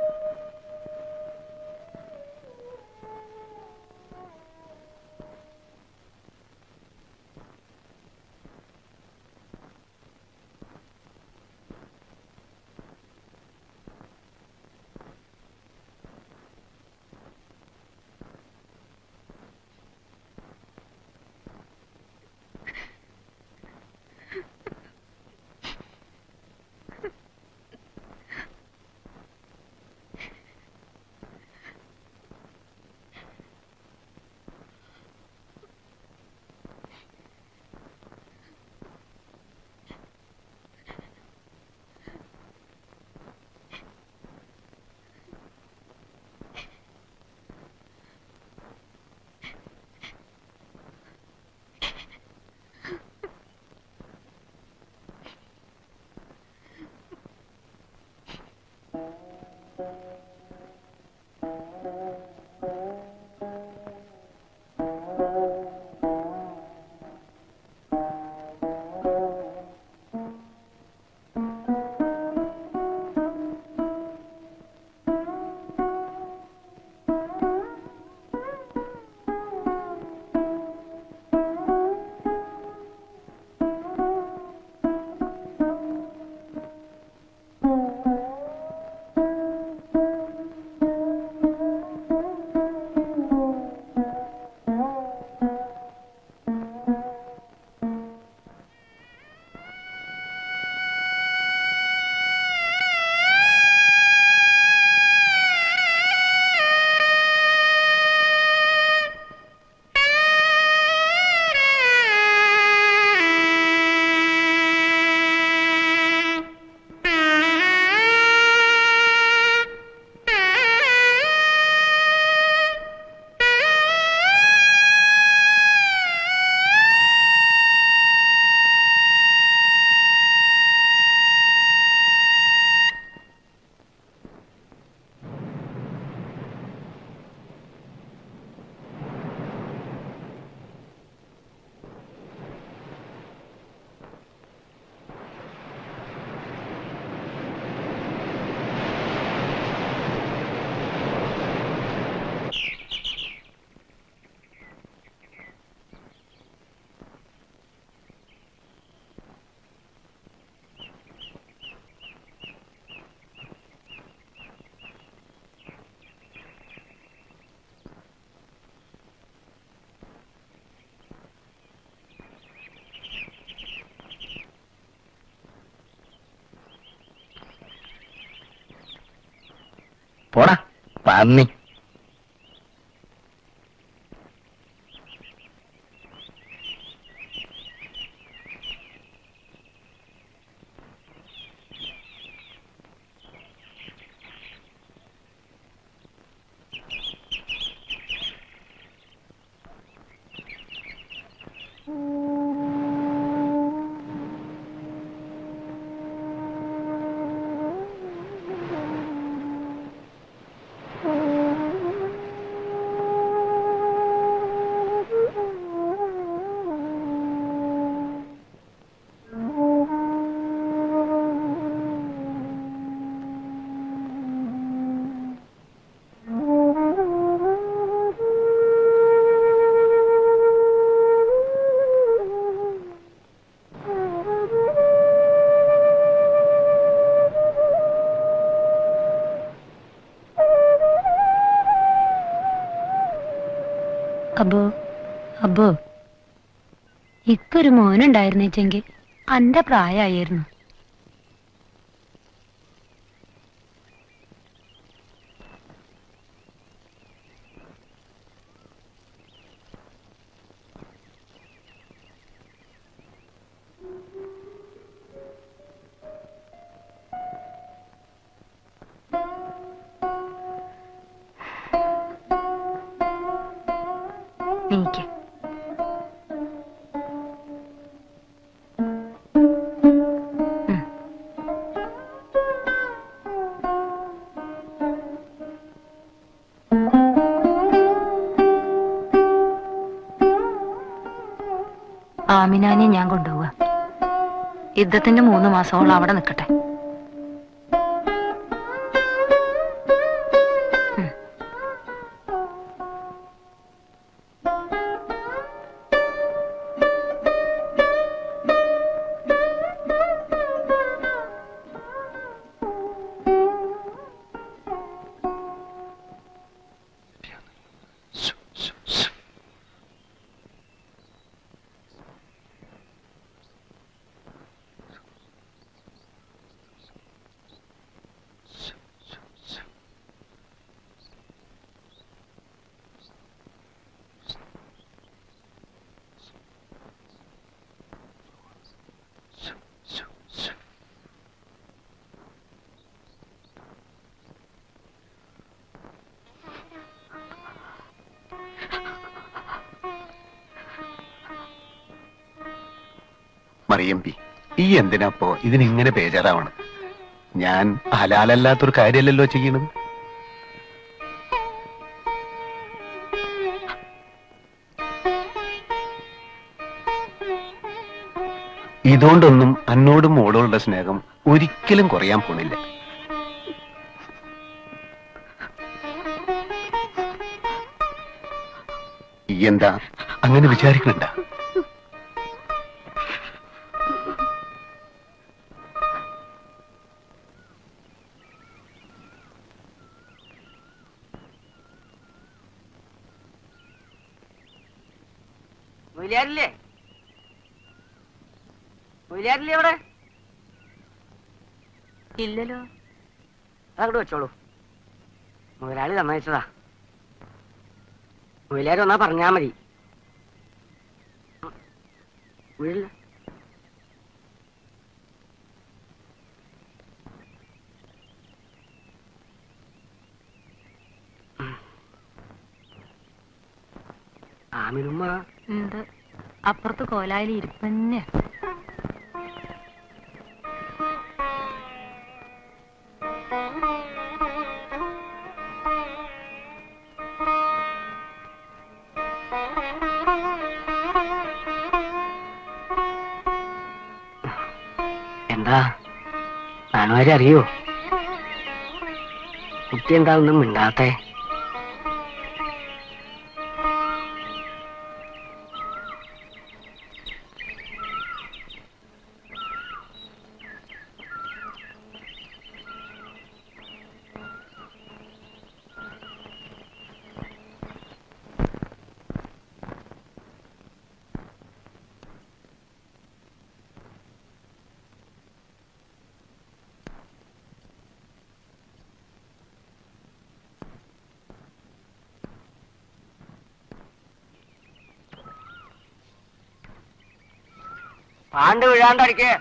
പോടാ പന്നി അബോ അബോ ഇക്കൊരു മോനുണ്ടായിരുന്നേച്ചെങ്കിൽ അന്റെ പ്രായമായിരുന്നു നീക്ക് ഉം. ആമിനാനെ ഞാൻ കൊണ്ടുപോവാ യുദ്ധത്തിന്റെ മൂന്ന് മാസമോളം അവിടെ നിൽക്കട്ടെ മറിയമ്പി ഈ എന്തിനാപ്പോ ഇതിനിങ്ങനെ ബേജാറാവണം ഞാൻ ഹലാലല്ലാത്തൊരു കാര്യമല്ലല്ലോ ചെയ്യണത് ഇതുകൊണ്ടൊന്നും അന്നോടും മോളോടുള്ള സ്നേഹം ഒരിക്കലും കുറയാൻ പോണില്ല ഈ എന്താ അങ്ങനെ വിചാരിക്കണ്ട മൊയിലാരില്ലേ മൊയിലാരില്ലേ അവിടെ ഇല്ലല്ലോ അതങ്ങോട്ട് വെച്ചോളൂ മുതലാളി സമ്മതിച്ചതാ മുതലാരി വന്നാ പറഞ്ഞാ മതി വീടില്ല ആമിനുമ്മ ഉണ്ട് അപ്പുറത്ത് കോലായിൽ ഇരിപ്പന്നെ എന്താ നാണുമാരെ അറിയോ കുട്ടി എന്താ ഒന്നും മിണ്ടാത്തെ പാണ്ട് വീഴാണ്ടടിക്കേ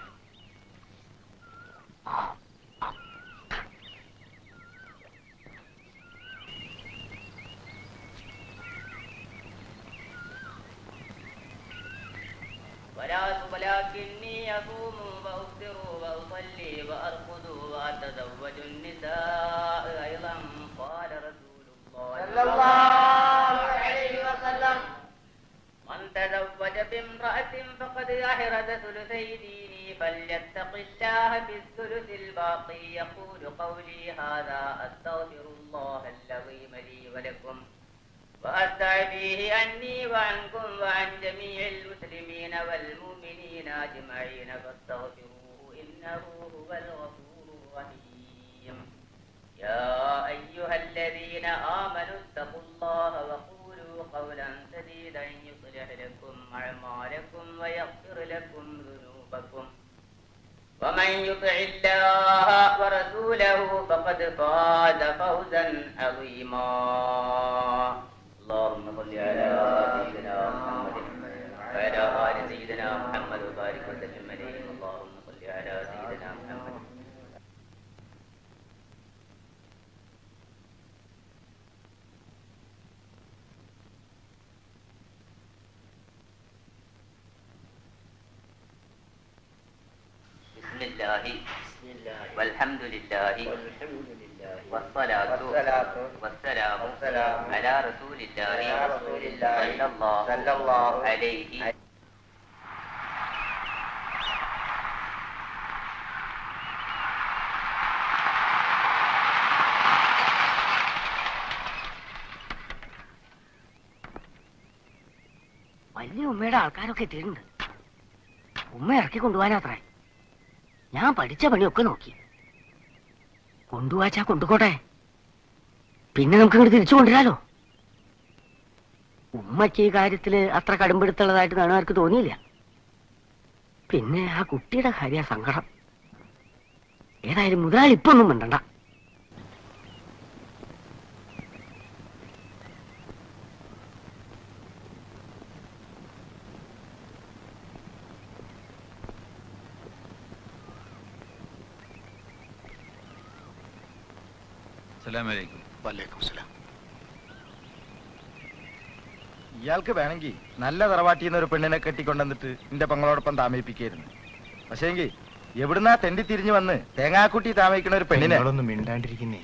ولكني أصوم وأفطر وأصلي وأرقد وأتزوج النساء أيضا قال رسول الله صلى الله عليه وسلم من تزوج بامرأة فقد أحرز ثلثي ديني فليتق الله في الثلث الباقي يقول قولي هذا أستغفر الله العظيم لي ولكم وأستعفيه عني وعنكم وعن جميع المسلمين والمؤمنين أجمعين فاستغفروه إنه هو الغفور الرحيم يا أيها الذين آمنوا اتقوا الله وقولوا قولا سديدا يصلح لكم أعمالكم ويغفر لكم ذنوبكم ومن يطع الله ورسوله فقد فاز فوزا عظيما اللهم صل على سيدنا محمد وعلى آل سيدنا محمد وبارك وسلم عليه اللهم صل على سيدنا محمد بسم الله والحمد لله والصلاة والسلام على رسول الله صلى الله عليه വലിയ ഉമ്മയുടെ ആൾക്കാരൊക്കെ എത്തിയിട്ടുണ്ട് ഉമ്മ ഇറക്കി കൊണ്ടുപോകാനാത്രേ ഞാൻ പഠിച്ച പണിയൊക്കെ നോക്കി കൊണ്ടുപോവാച്ചാ കൊണ്ടുപോട്ടെ പിന്നെ നമുക്ക് ഇങ്ങോട്ട് തിരിച്ചു കൊണ്ടുവരാലോ ഉമ്മയ്ക്ക് ഈ കാര്യത്തില് അത്ര കടുംപിടുത്തുള്ളതായിട്ട് നാണുകാർക്ക് തോന്നിയില്ല പിന്നെ ആ കുട്ടിയുടെ കാര്യ സങ്കടം ഏതായാലും മുതലാളി ഇപ്പൊ ഒന്നും മിണ്ടണ്ട അസ്സലാമലൈക്കും വലൈക്കും സലാം ഇയാൾക്ക് വേണമെങ്കിൽ നല്ല തറവാട്ടിന്ന് ഒരു പെണ്ണിനെ കെട്ടിക്കൊണ്ടുവന്നിട്ട് എന്റെ പെങ്ങളോടൊപ്പം താമസിപ്പിക്കായിരുന്നു പക്ഷേങ്കിൽ എവിടുന്നാ തെണ്ടി തിരിഞ്ഞു വന്ന് തേങ്ങാക്കുട്ടി താമസിക്കുന്ന ഒരു പെണ്ണിനെ നിങ്ങളൊന്നും മിണ്ടാണ്ടിരിക്കുന്നേ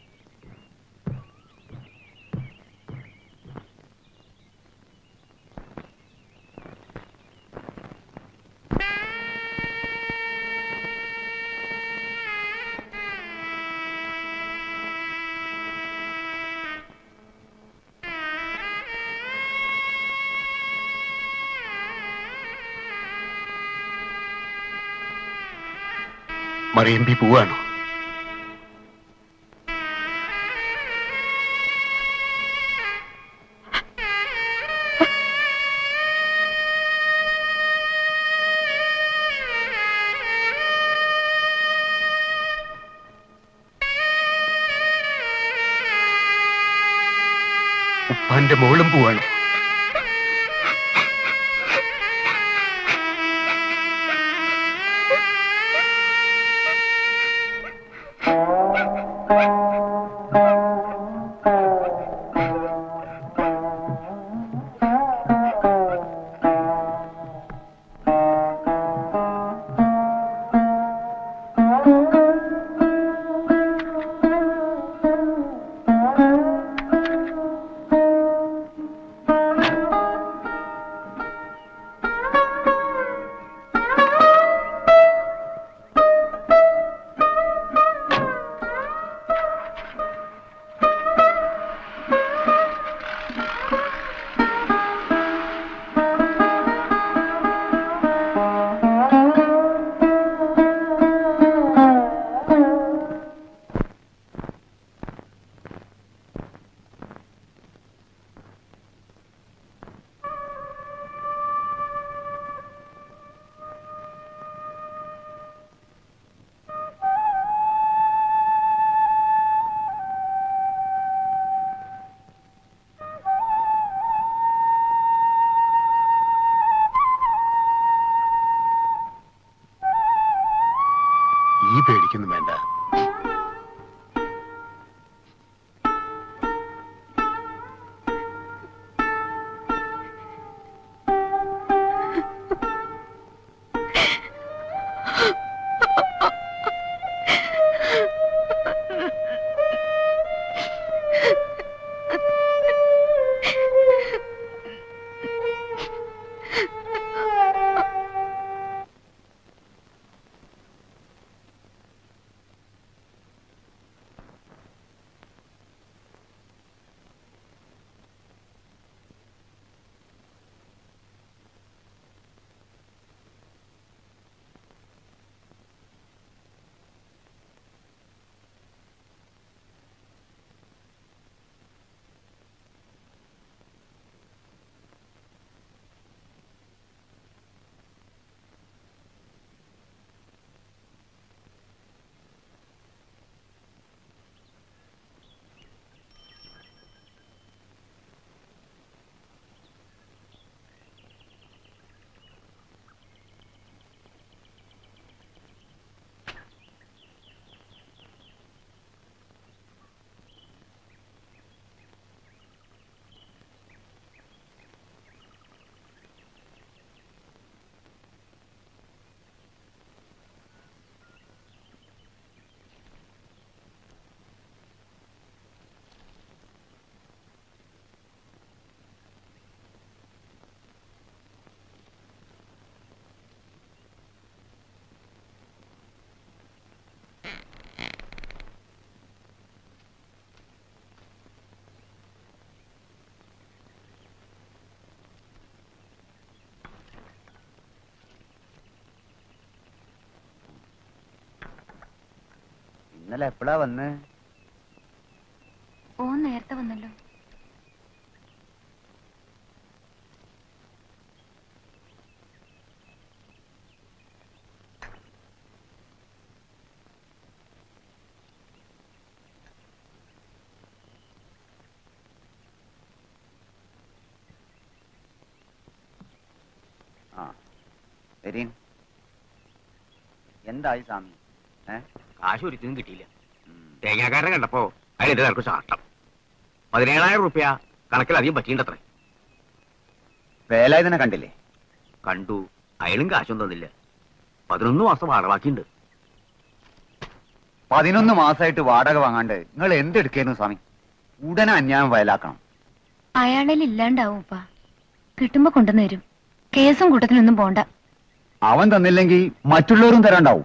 മറിയമ്പി പോവാണോ ഉപ്പാന്റെ മോളും പോവാണോ ഈ പേടിക്കുന്നു വേണ്ട ഇന്നലെ എപ്പോഴാ വന്ന് ഓൻ നേരത്തെ വന്നല്ലോ ആ വരീൻ എന്തായി സ്വാമി ഏ കാശ് ഒരിക്കലും കിട്ടിയില്ല തേങ്ങാക്കാരനെ കണ്ടപ്പോ അതിന്റെ നിനക്ക് ചാട്ടം പതിനേഴായിരം റുപ്യ കണക്കിലധികം പറ്റിയിട്ടത്രേ വേലായുധനെ കണ്ടില്ലേ കണ്ടു അയാളും കാശും തന്നില്ല പതിനൊന്ന് മാസം വാടക ബാക്കിയുണ്ട് പതിനൊന്ന് മാസമായിട്ട് വാടക വാങ്ങാണ്ട് നിങ്ങൾ എന്തെടുക്കേന്നു സ്വാമി ഉടനെ അന്യായം വയലാക്കണം അയാളിൽ ഇല്ലാണ്ടാവും ഉപ്പ കിട്ടുമ്പോ കൊണ്ടുവന്ന് തരും കേസും കൂട്ടത്തിനൊന്നും പോണ്ട അവൻ തന്നില്ലെങ്കിൽ മറ്റുള്ളവരും തരാണ്ടാവും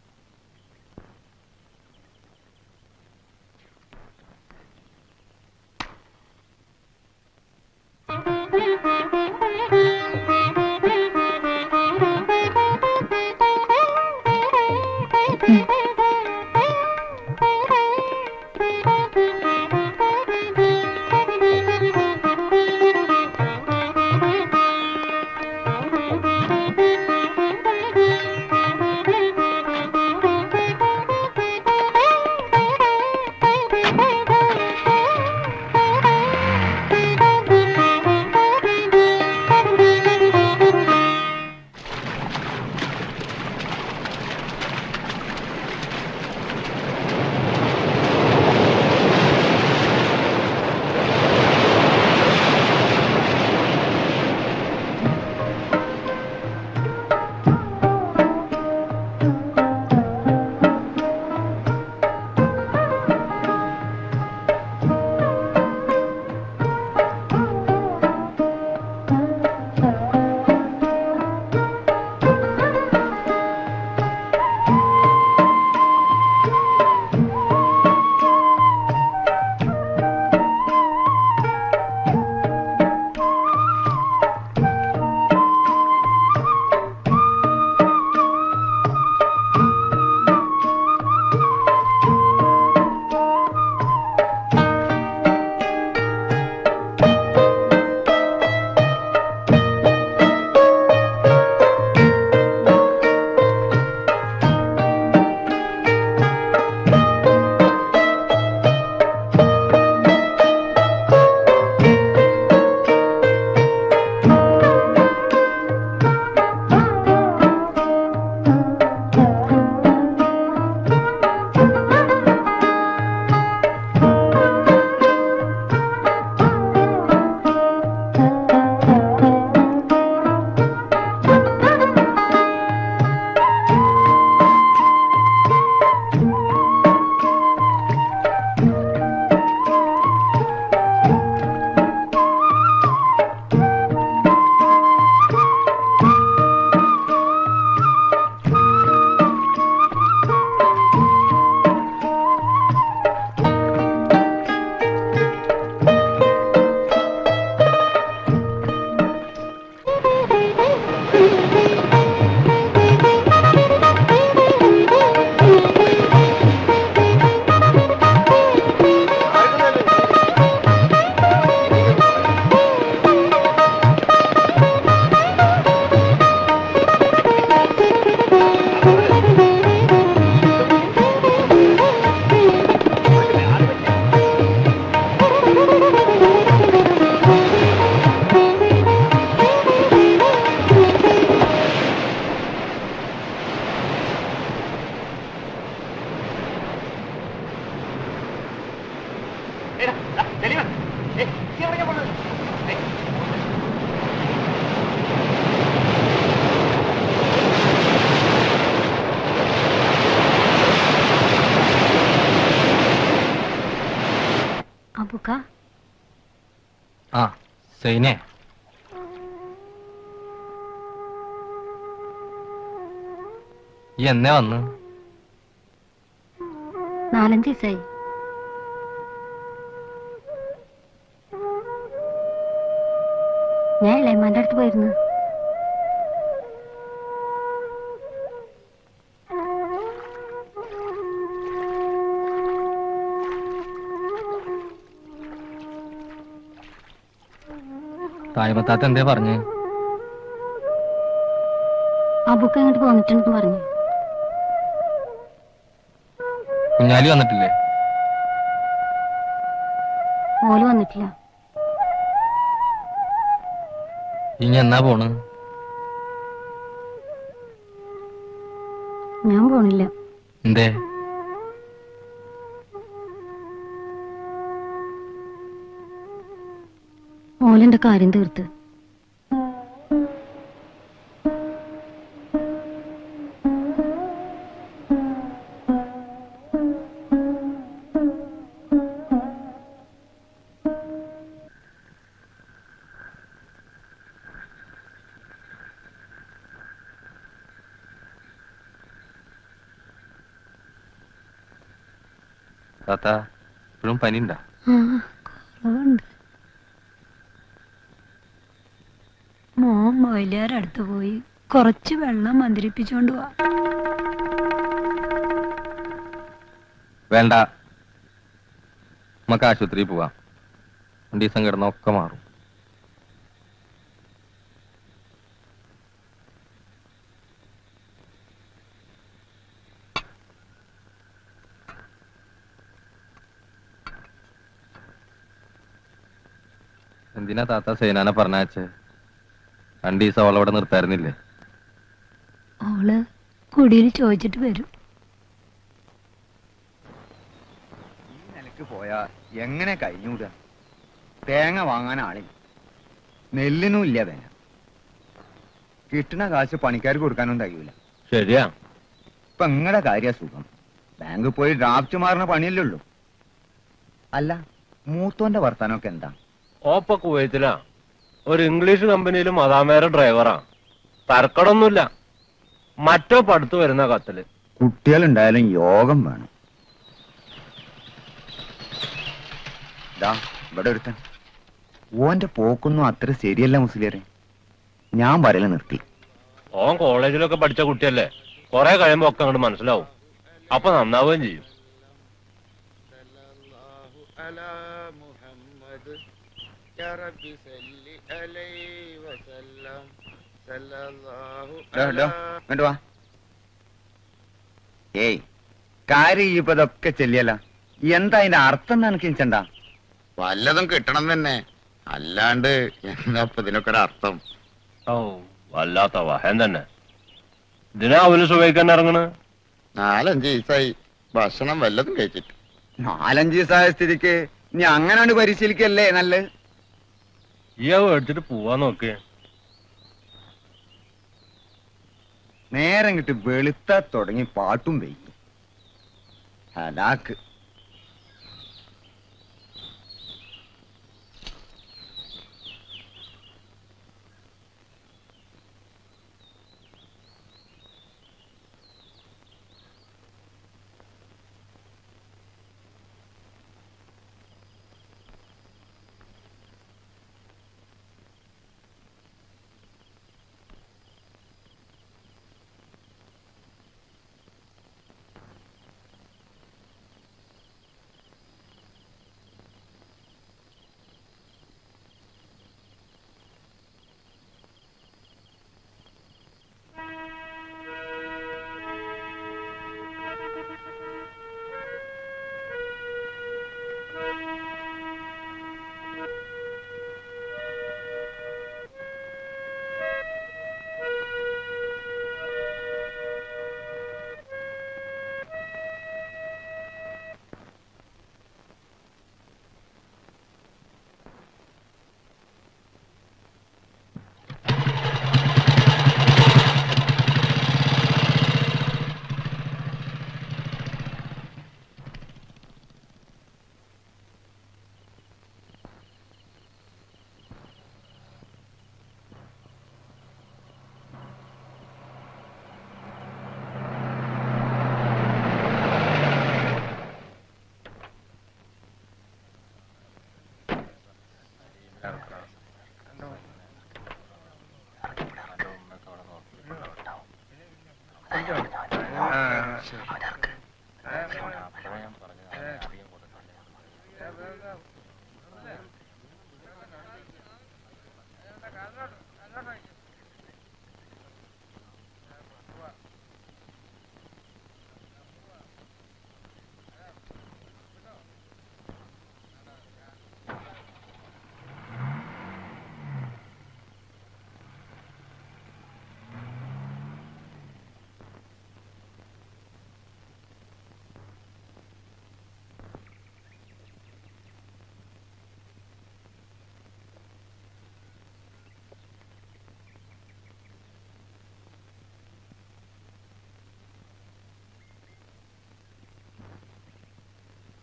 അബുക്ക ആ സൈനെ ഈ എന്നേ വന്ന് നാലഞ്ച് ദിവസമായി ഞാൻ ഇളയമാന്റെ അടുത്ത് പോയിരുന്നു തായ്മത്താത്ത എന്തേ പറഞ്ഞു ആ ബുക്ക് അങ്ങോട്ട് പോന്നിട്ടുണ്ടെന്ന് പറഞ്ഞു കുഞ്ഞാലി വന്നിട്ടില്ലേ ഓല് വന്നിട്ടില്ല ഇനി എന്നാ പോണ് ഞാൻ പോണില്ല എന്തേ ഓലെന്റെ കാര്യം തീർത്ത് താത്ത ഇപ്പോഴും പനിയുണ്ടാ കുറവുണ്ട് മോൻ മൊയിലാരടുത്ത് പോയി കുറച്ച് വെള്ളം മന്ത്രിപ്പിച്ചോണ്ട് പോവാ വേണ്ട നമുക്ക് ആശുപത്രിയിൽ പോവാം രണ്ടു ദിവസം കിടന്ന ഒക്കെ മാറും എന്തിനാ താത്ത സേനാനെ പറഞ്ഞാച്ചേ രണ്ടു ദിവസം അവളവിടെ നിർത്തായിരുന്നില്ലേ ഓള് കുടിയിൽ ചോദിച്ചിട്ട് വരും ഈ നിലക്ക് പോയാ എങ്ങനെ കഴിഞ്ഞൂടുക തേങ്ങ വാങ്ങാൻ ആളില്ല നെല്ലിനും ഇല്ല വില കിട്ടുന്ന കാശ് പണിക്കാർക്ക് കൊടുക്കാനും കഴിയൂല ശരിയാ ഇപ്പൊ നിങ്ങളുടെ കാര്യ സുഖം ബാങ്കിൽ പോയി ഡ്രാഫ്റ്റ് മാറുന്ന പണിയല്ലേ ഉള്ളൂ അല്ല മൂത്തോന്റെ വർത്താനമൊക്കെ എന്താ ഓപ്പ കുവൈത്തിലാ ഒരു ഇംഗ്ലീഷ് കമ്പനിയിൽ മതാമേര ഡ്രൈവറാ തരക്കടൊന്നുമില്ല മറ്റോ പടുത്തു വരുന്ന കത്തില് കുട്ടികളുണ്ടായാലും യോഗം വേണം ദാ ഇവിടെ ഒരുത്തൻ ഓന്റെ പോക്കൊന്നും അത്ര ശരിയല്ല മുസ്ലിയറെ ഞാൻ പറയല നിർത്തി ഓൻ കോളേജിലൊക്കെ പഠിച്ച കുട്ടിയല്ലേ കൊറേ കഴിയുമ്പോ ഒക്കെ അങ്ങോട്ട് മനസ്സിലാവും അപ്പൊ നന്നാവുകയും ചെയ്യും ഡോ, ഡോ, ഇങ്ങോട്ട് വാ ഏയ് കാര്യം ഇപ്പൊ ഇതൊക്കെ ചെല്ലിയല്ല എന്താ അതിന്റെ അർത്ഥം എന്താ എനിക്ക് ചെണ്ട വല്ലതും കിട്ടണം തന്നെ അല്ലാണ്ട് എന്താ ഇപ്പൊ ഇതിനൊക്കെ ഒരു അർത്ഥം ഓ വല്ലാത്ത വഹൻ തന്നെ ഇതിനാ അവന് സുഖിക്കാൻ ഇറങ്ങണ് നാലഞ്ച് ദിവസമായി ഭക്ഷണം വല്ലതും കഴിച്ചിട്ട് നാലഞ്ച് ദിവസമായ സ്ഥിതിക്ക് നീ അങ്ങനാണ്ട് പരിശീലിക്കല്ലേ നല്ലത് ഈ അവ എടുത്തിട്ട് പോവാൻ നോക്കേ നേരം കിട്ടി വെളുത്ത തുടങ്ങി പാട്ടും പെയ്യും ഹലാക്ക്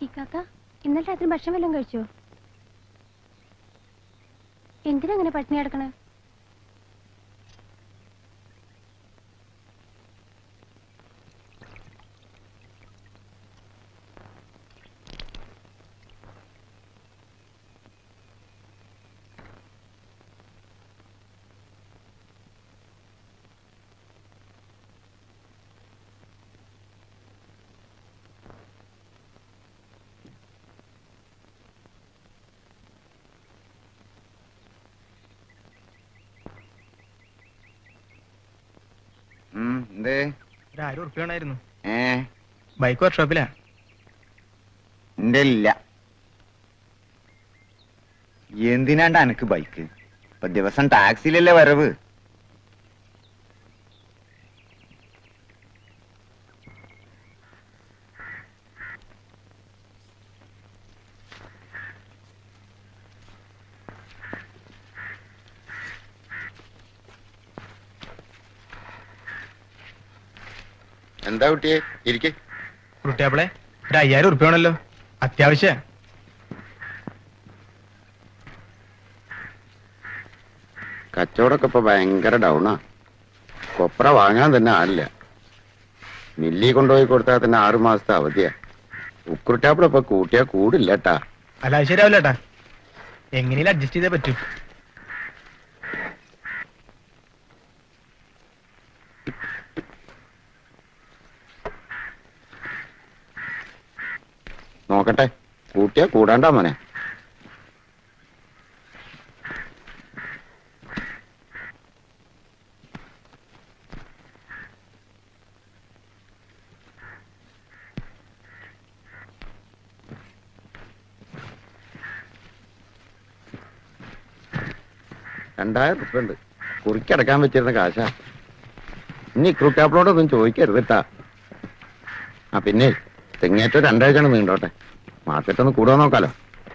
ഇക്കാക്ക ഇന്നലെ രാത്രി ഭക്ഷണം വല്ലതും കഴിച്ചോ എന്തിനാ അങ്ങനെ പട്ടിണി കിടക്കണേ ഉം, എന്തേ ഒരു ആയിരം ഉറുപ്പ്യ വേണമായിരുന്നു ഏ ബൈക്ക് വർക്ക്ഷോപ്പിലാ എന്റെ ഇല്ല എന്തിനാണ്ട അനക്ക് ബൈക്ക് ഇപ്പൊ ദിവസം ടാക്സിയിലല്ലേ വരവ് എന്താ കുട്ടിയെ ഇരിക്കെ കുട്ടിയാപ്പിളെ ഒരു അയ്യായിരം ഉറുപ്പ്യ വേണമല്ലോ അത്യാവശ്യം കച്ചവടമൊക്കെ ഇപ്പൊ ഭയങ്കര ഡൗണാ കൊപ്ര വാങ്ങാൻ തന്നെ ആളില്ല മില്ലി കൊണ്ടുപോയി കൊടുത്താൽ തന്നെ ആറു മാസത്തെ അവധിയാ ഉക്കുരുട്ടാപ്പിള ഇപ്പൊ കൂട്ടിയാ കൂടില്ല കേട്ടാ അല്ല അത് ശരിയാവില്ല ഏട്ടാ എങ്ങനെയും അഡ്ജസ്റ്റ് ചെയ്തേ പറ്റൂ നോക്കട്ടെ കൂട്ടിയാ കൂടാണ്ടാ മോനെ രണ്ടായിരം ഉറുപ്പ ഉണ്ട് കുറിക്കടക്കാൻ പറ്റിയിരുന്ന കാശാ ഇനി ക്രൂട്ടാപ്പിളോടൊന്നും ചോദിക്കരുത് കേട്ടാ ആ പിന്നെ തെങ്ങേറ്റം രണ്ടാഴ്ചയാണ് നീണ്ടോട്ടെ മാർക്കറ്റ് ഒന്ന് കൂടുക നോക്കാലോ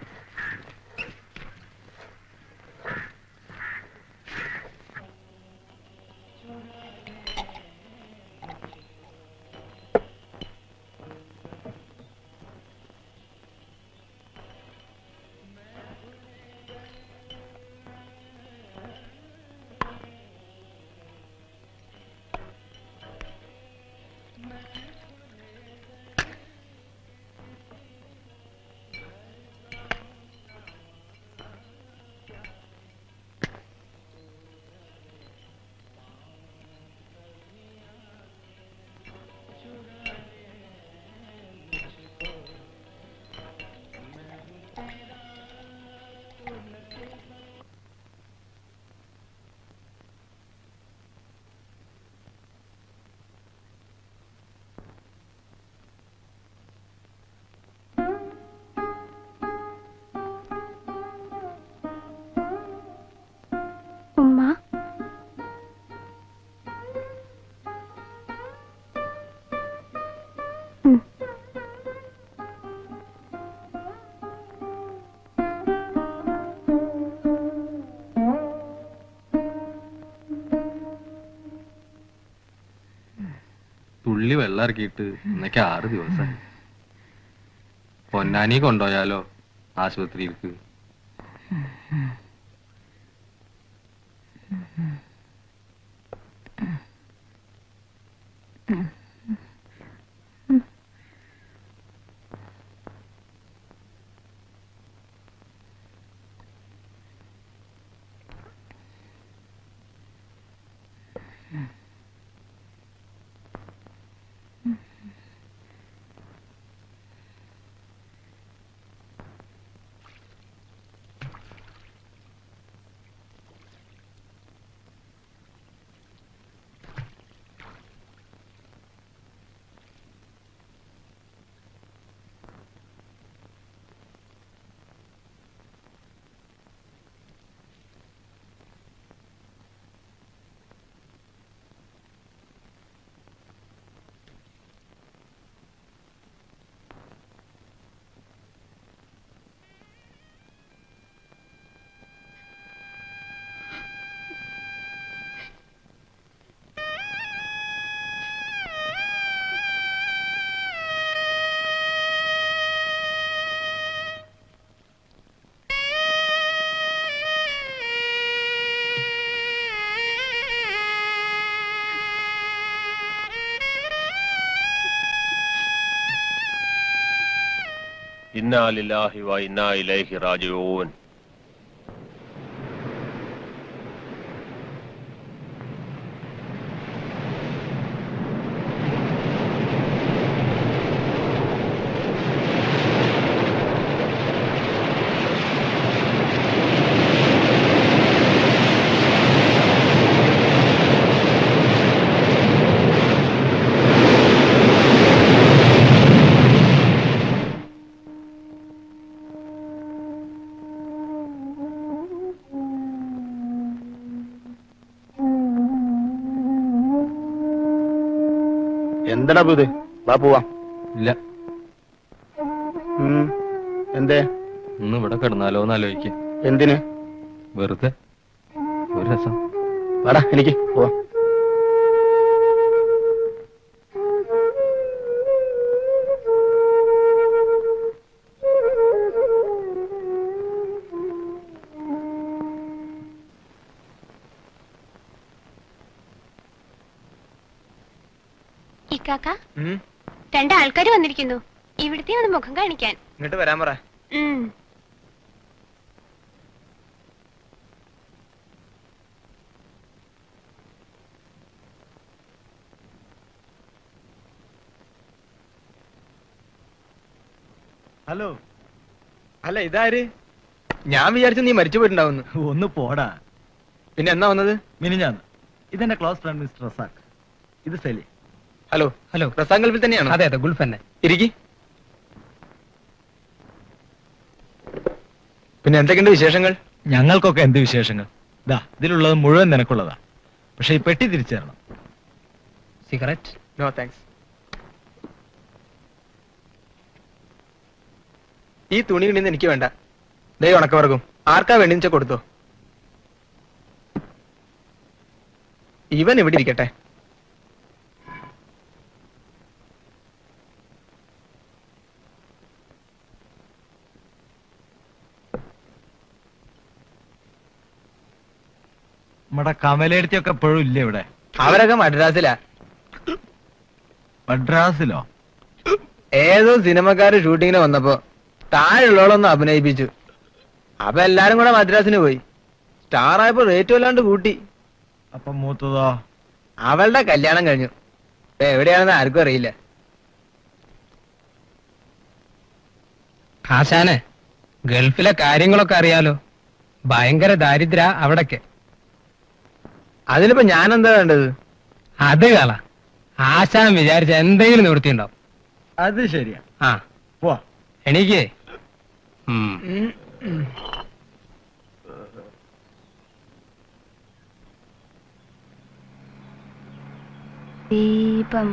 ഉമ്മ ഉം. തുള്ളി വെള്ളം ഇറക്കിയിട്ട് ഇന്നേക്ക് ആറ് ദിവസമായി പൊന്നാനി കൊണ്ടുപോയാലോ ആശുപത്രിയിലേക്ക് ഇന്നാ ലില്ലാഹി വ ഇന്നാ ഇലൈഹി റാജിഊൻ എന്തടാ ഇത് വാ പോവാ ഇല്ല എന്തേ ഇന്ന് ഇവിടെ കിടന്നാലോ എന്ന് ആലോചിക്കുക എന്തിന് വെറുതെ ഒരു രസം വാടാ എനിക്ക് പോവാ ഇക്കാക്ക രണ്ട് ആൾക്കാർ വന്നിരിക്കുന്നു ഇവിടുത്തെ ഒന്ന് മുഖം കാണിക്കാൻ ഇങ്ങോട്ട് വരാൻ പറ ഉം. ഹലോ അല്ല ഇതാര് ഞാൻ വിചാരിച്ചു നീ മരിച്ചു പോയിട്ടുണ്ടാവുന്നു ഒന്ന് പോടാ പിന്നെ എന്നാ വന്നത് മിനിഞ്ഞാന്ന് ഇതെന്റെ ക്ലോസ് ഫ്രണ്ട് മിസ്റ്റർ റസാഖ് ഇത് സെലി ഹലോ ഹലോ റസാഖ് ഗൾഫിൽ തന്നെയാണോ അതെ അതെ ഗുൾഫ് തന്നെ ഇരിക്കി പിന്നെ എന്തൊക്കെയുണ്ട് വിശേഷങ്ങൾ ഞങ്ങൾക്കൊക്കെ എന്ത് വിശേഷങ്ങൾ ദാ ഇതിലുള്ളത് മുഴുവൻ നിനക്കുള്ളതാ പക്ഷെ ഈ പെട്ടി തിരിച്ചു തരണം സിഗരറ്റ് നോ താങ്ക്സ് ഈ തുണി കിണിന്ന് എനിക്ക് വേണ്ട ദൈവം ഉണക്കവർക്കും ആർക്കാ വേണ്ടി വെച്ചാ കൊടുത്തോ ഇവൻ ഇവിടെ ഇരിക്കട്ടെ നമ്മുടെ കമലെടുത്തിയൊക്കെ എപ്പോഴും ഇല്ല ഇവിടെ അവരൊക്കെ മദ്രാസിലാ മദ്രാസിലോ ഏതോ സിനിമക്കാര് ഷൂട്ടിങ്ങിന് വന്നപ്പോ താഴെയുള്ളവളൊന്ന് അഭിനയിപ്പിച്ചു അപ്പൊ എല്ലാരും കൂടെ മദ്രാസിന് പോയി സ്റ്റാർ ആയപ്പോ റേറ്റ് വല്ലാണ്ട് കൂട്ടി അപ്പൊ മൂത്തതോ അവളുടെ കല്യാണം കഴിഞ്ഞു ഇപ്പൊ എവിടെയാണെന്ന് ആർക്കും അറിയില്ല ആശാനെ ഗൾഫിലെ കാര്യങ്ങളൊക്കെ അറിയാലോ ഭയങ്കര ദാരിദ്ര അവിടൊക്കെ അതിനിപ്പോ ഞാൻ എന്താ വേണ്ടത് അത് കള ആശാൻ വിചാരിച്ച എന്തെങ്കിലും നിവൃത്തിയുണ്ടാവും അത് ശരിയാ ആ പോ എണീക്കേ ദീപം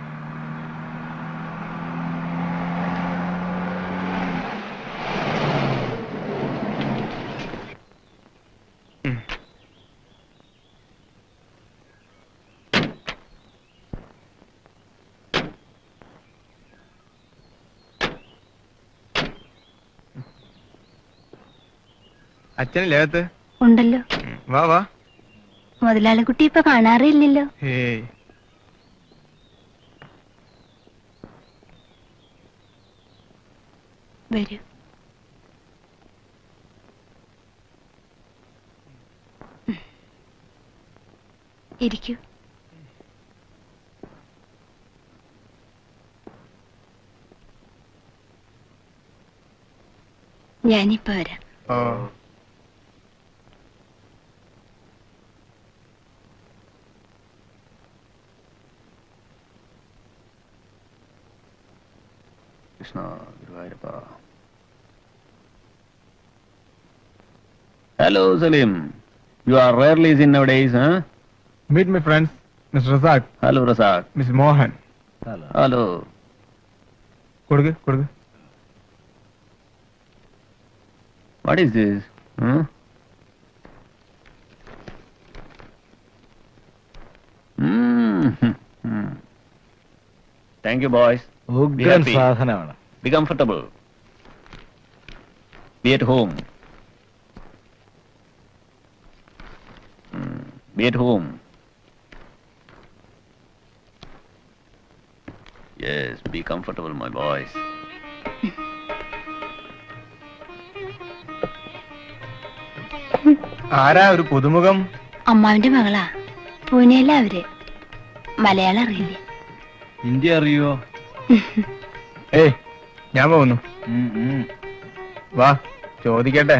അച്ഛനില്ലേ അകത്ത് ഉണ്ടല്ലോ വാ വാ മുതലാളിക്കുട്ടി ഇപ്പൊ കാണാറേ ഇല്ലല്ലോ ഏയ് വരൂ ഇരിക്കൂ ഞാനിപ്പോ വരാം ഓ Krishna Guruvayoorappa hello Salim you are rarely in nowadays huh? Meet my friends mister Razak hello Razak miss Mohan hello കൊടുക്ക് കൊടുക്ക് what is this thank you boys ഉഗ്രൻ സാധനമാണ് Be comfortable. Be at home. Hmm, Be at home. Yes, be comfortable, my boys. ആരാ ഒരു പുതുമുഖം അമ്മാവിന്റെ മകളാ പൂനെയില അവര് മലയാളം അറിയില്ല ഹിന്ദി അറിയോ ഏയ് ഞാൻ പോകുന്നു വാ ചോദിക്കട്ടെ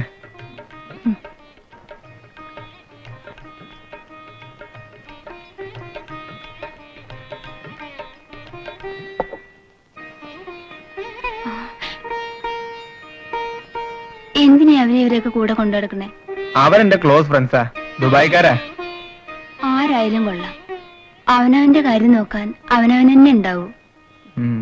എന്തിനാ അവരെ ഇവരെയൊക്കെ കൂടെ കൊണ്ടുനടക്കണേ അവരെന്റെ ക്ലോസ് ഫ്രണ്ട്സാ ദുബായിക്കാരാ ആരായാലും കൊള്ളാം അവനവന്റെ കാര്യം നോക്കാൻ അവനവൻ തന്നെ ഉണ്ടാവൂ ഉം.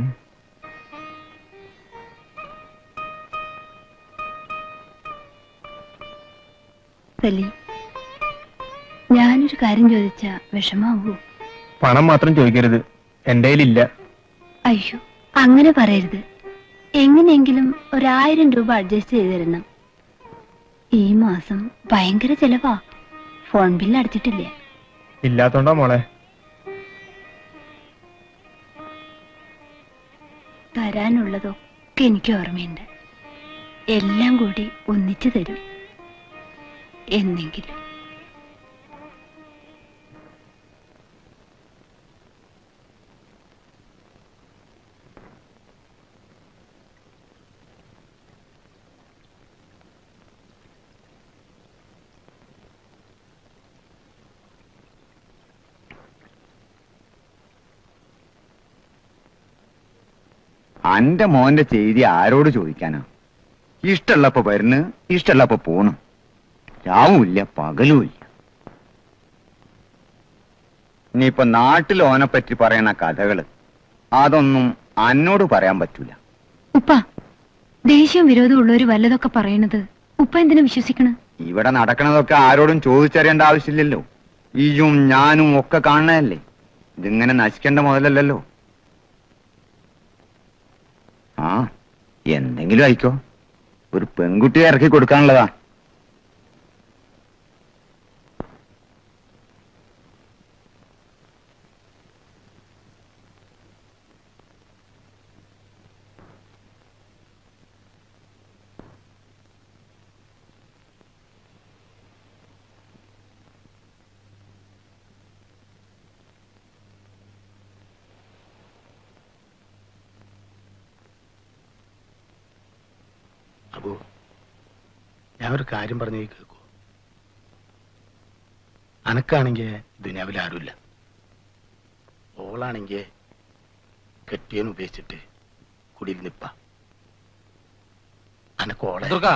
സലീം ഞാനൊരു കാര്യം ചോദിച്ച വിഷമാവൂ പണം മാത്രം ചോദിക്കരുത് എന്റെ കയ്യിലില്ല അയ്യോ അങ്ങനെ പറയരുത് എങ്ങനെയെങ്കിലും ഒരായിരം രൂപ അഡ്ജസ്റ്റ് ചെയ്ത് തരണം ഈ മാസം ഭയങ്കര ചെലവാ ഫോൺ ബില്ല് അടച്ചിട്ടില്ല ഇല്ലാത്തോണ്ടാ മോളെ തരാനുള്ളതൊക്കെ എനിക്ക് ഓർമ്മയുണ്ട് എല്ലാം കൂടി ഒന്നിച്ചു തരും എന്നെങ്കിലും അന്റെ മോന്റെ ചെയ്തി ആരോട് ചോദിക്കാനാ ഇഷ്ടമുള്ളപ്പോ വരുന്ന് ഇഷ്ടമുള്ളപ്പോ പോണ് രാവുമില്ല പകലുമില്ല ഇനിയിപ്പൊ നാട്ടിൽ ഓനെ പറ്റി പറയണ കഥകള് അതൊന്നും അന്നോട് പറയാൻ പറ്റൂല ഉപ്പ ദേഷ്യവും വിരോധവും ഉള്ളവര് വല്ലതൊക്കെ പറയണത് ഉപ്പ എന്തിനു വിശ്വസിക്കണ ഇവിടെ നടക്കണതൊക്കെ ആരോടും ചോദിച്ചറിയേണ്ട ആവശ്യമില്ലല്ലോ ഈയും ഞാനും ഒക്കെ കാണണതല്ലേ ഇതിങ്ങനെ നശിക്കേണ്ട മുതലല്ലല്ലോ ആ എന്തെങ്കിലും ആയിക്കോ ഒരു പെൺകുട്ടിയെ ഇറക്കി കൊടുക്കാനുള്ളതാ അബു ഞാൻ ഒരു കാര്യം പറഞ്ഞു കേൾക്കൂ അനക്കാണെങ്കിൽ ദുനിയാവിൽ ആരുമില്ല ഓളാണെങ്കിൽ കെട്ടിയൻ ഉപയോഗിച്ചിട്ട് കുടിയിൽ നിപ്പ അനക്കോളെ ദുർഗ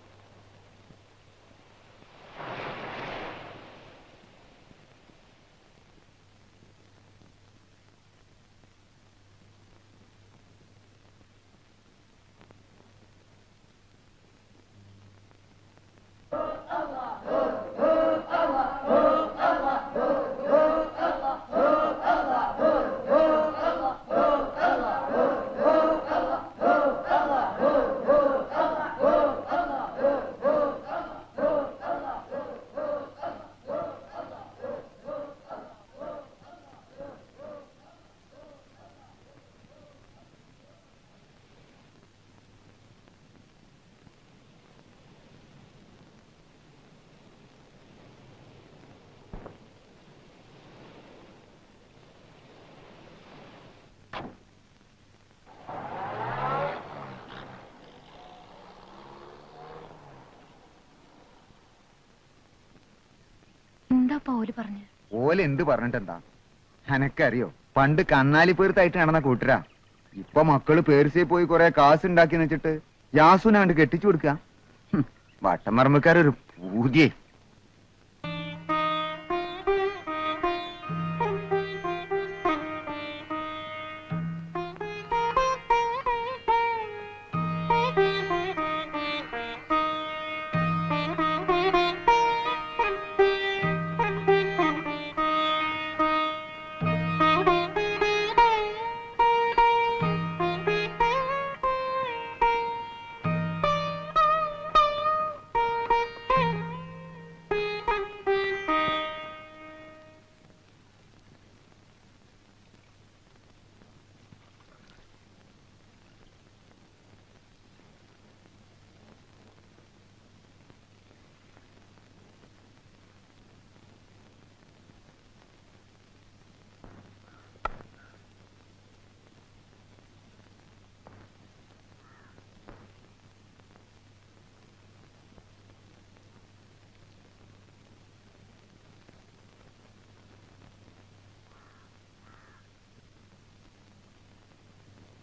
എന്താ ഓല് പറഞ്ഞു ഓല എന്ത് പറഞ്ഞിട്ടെന്താ എനക്കറിയോ പണ്ട് കന്നാലി പേർത്തായിട്ട് നടന്ന കൂട്ടരാ ഇപ്പൊ മക്കള് പേർസിയെ പോയി കുറെ കാശ് ഉണ്ടാക്കി വെച്ചിട്ട് യാസുനാണ്ട് കെട്ടിച്ചു കൊടുക്ക വട്ടമറമ്പക്കാരൊരു പൂതിയെ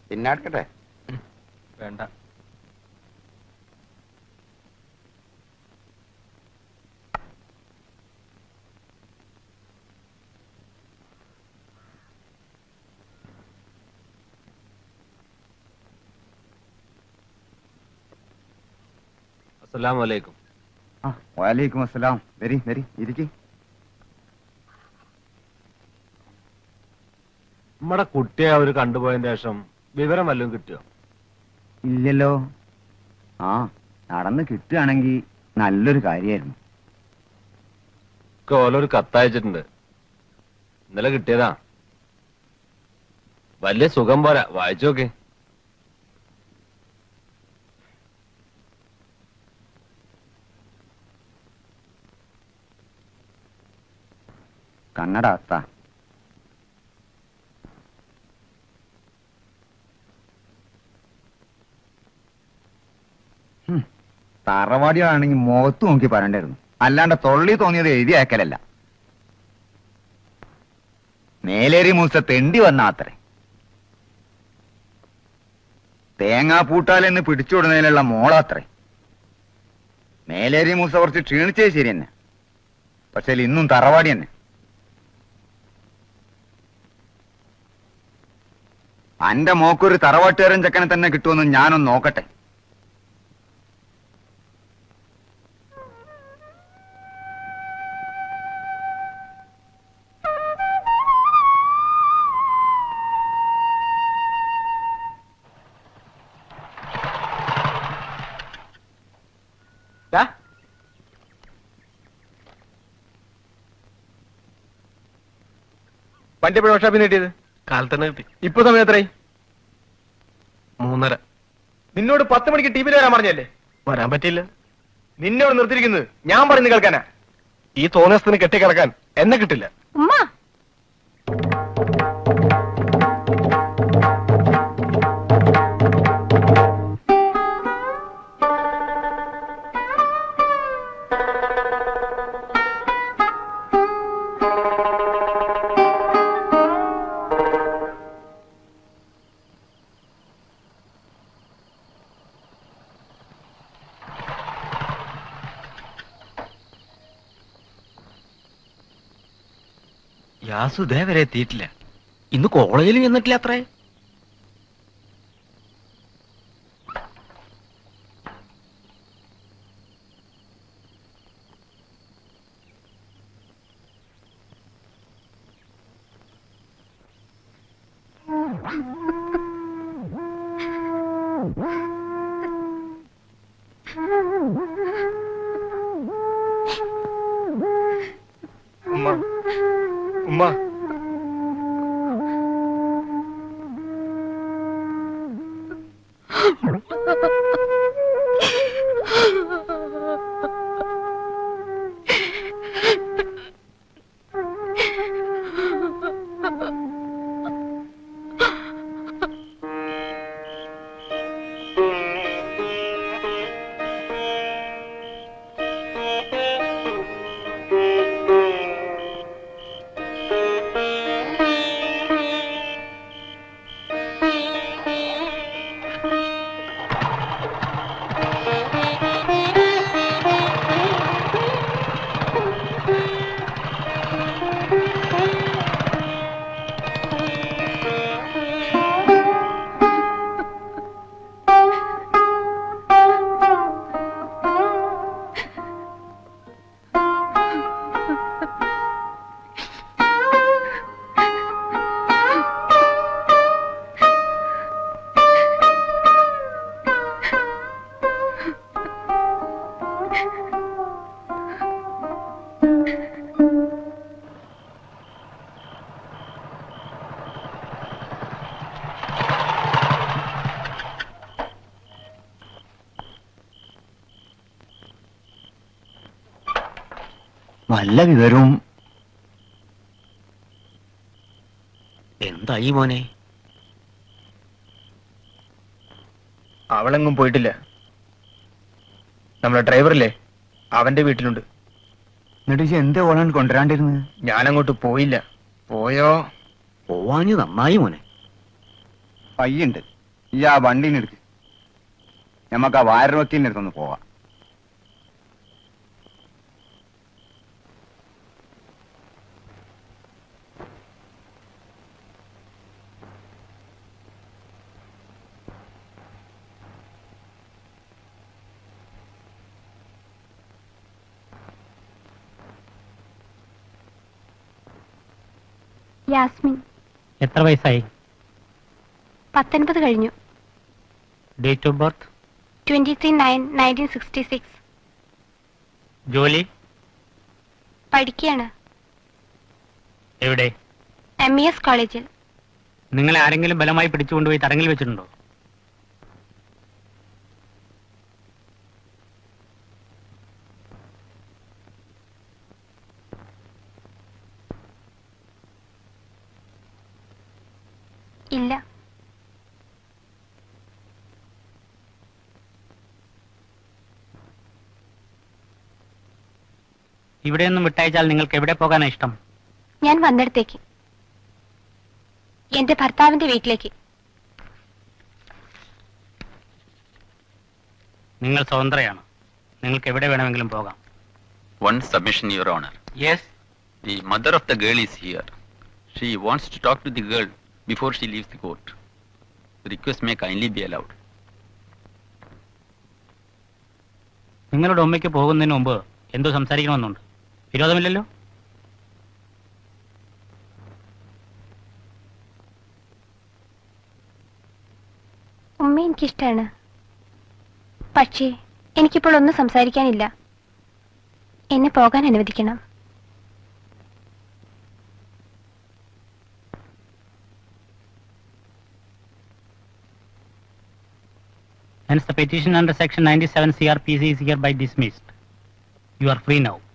പിന്നെ എടുക്കട്ടെ വേണ്ട അസ്സലാമു അലൈക്കും ആ വാലേക്കും അസ്സലാം വരി വരി ഇരിക്കി നമ്മുടെ കുട്ടിയെ അവര് കണ്ടുപോയതിന് ശേഷം വിവരം വല്ലതും കിട്ടിയോ ഇല്ലല്ലോ ആ നടന്ന് കിട്ടുകയാണെങ്കിൽ നല്ലൊരു കാര്യമായിരുന്നു ഒക്കെ ഓലോരു കത്തയച്ചിട്ടുണ്ട് ഇന്നലെ കിട്ടിയതാ വലിയ സുഖം പോരാ വായിച്ചു നോക്കേ കണ്ണട അത്ത തറവാടികളാണെങ്കിൽ മുഖത്ത് നോക്കി പറയണ്ടായിരുന്നു അല്ലാണ്ട് തൊള്ളി തോന്നിയത് എഴുതി അയക്കലല്ല മേലേരി മൂസ തെണ്ടി വന്ന അത്രേ തേങ്ങാ പൂട്ടാലെന്ന് പിടിച്ചുവിടുന്നതിനുള്ള മോളാത്രേ മേലേരി മൂസ കുറച്ച് ക്ഷീണിച്ചേ ശരി തന്നെ പക്ഷേ ഇന്നും തറവാടി തന്നെ അന്റെ മോക്കൊരു തറവാട്ടുകാരൻ ചെക്കനെ തന്നെ കിട്ടുമെന്ന് ഞാനൊന്ന് നോക്കട്ടെ വണ്ടി എപ്പോഴും വർഷാപ്പിൽ കിട്ടിയത് കാലത്തന്നെ കിട്ടി ഇപ്പൊ സമയം എത്രയായി മൂന്നര നിന്നോട് പത്ത് മണിക്ക് ടി വിയിൽ വരാൻ പറഞ്ഞല്ലേ വരാൻ പറ്റിയില്ല നിന്നോട് നിർത്തിയിരിക്കുന്നത് ഞാൻ പറയുന്നത് കേൾക്കാനാ ഈ തോന്നിയസ്ഥന് കെട്ടിക്കിടക്കാൻ എന്നെ കിട്ടില്ല ഉമ്മ യാസു ദേ വരെ എത്തിയിട്ടില്ല ഇന്ന് കോളേജിൽ ചെന്നിട്ടില്ല അത്രേ ഉമ്മ ഉമ്മ വല്ല വിവരവും എന്തായി മോനെ അവളെങ്ങും പോയിട്ടില്ല നമ്മളെ ഡ്രൈവറില്ലേ അവന്റെ വീട്ടിലുണ്ട് എന്നിട്ട് ഇജ്ജ് എന്തേ ഓളാണ് കൊണ്ടുവരാണ്ടിരുന്നത് ഞാൻ അങ്ങോട്ട് പോയില്ല പോയോ പോവാഞ്ഞ് നന്നായി മോനെ പയ്യുണ്ട് ഈ ആ വണ്ടീനെ എടുക്ക് നമുക്ക് ആ വാരവക്കീലിന്റെ അടുത്തൊന്ന് പോവാം യാസ്മിൻ എത്ര വയസ്സായി പത്തൊൻപത് കഴിഞ്ഞു date of birth twenty three nine nineteen sixty six ജോലി പഠിക്കുകയാണ് എവിടെ എം ഇ എസ് കോളേജിൽ നിങ്ങളെ ആരെങ്കിലും ബലമായി പിടിച്ചുകൊണ്ടുപോയി തടങ്കിൽ വെച്ചിട്ടുണ്ടോ ഇല്ല ഇവിടെയൊന്നും വിട്ടയച്ചാൽ നിങ്ങൾക്ക് എവിടെ പോകാനാ ഇഷ്ടം ഞാൻ വന്നിടത്തേക്ക് എന്റെ ഭർത്താവിന്റെ വീട്ടിലേക്ക് നിങ്ങൾ സ്വതന്ത്രയാണ് നിങ്ങൾക്ക് എവിടെ വേണമെങ്കിലും പോകാം One submission, Your Honor. Yes. The mother of the girl is here. She wants to talk to the girl before she leaves the court. The request may kindly be allowed. നിങ്ങളുടെ ഉമ്മയ്ക്ക് പോകുന്നതിന് മുമ്പ് എന്തോ സംസാരിക്കണമെന്നുണ്ട് വിരോധമില്ലല്ലോ ഉമ്മ എനിക്കിഷ്ടാണ് പക്ഷേ എനിക്കിപ്പോൾ ഒന്നും സംസാരിക്കാനില്ല എന്നെ പോകാൻ അനുവദിക്കണം Hence the petition under section 97 CRPC is hereby dismissed. You are free now.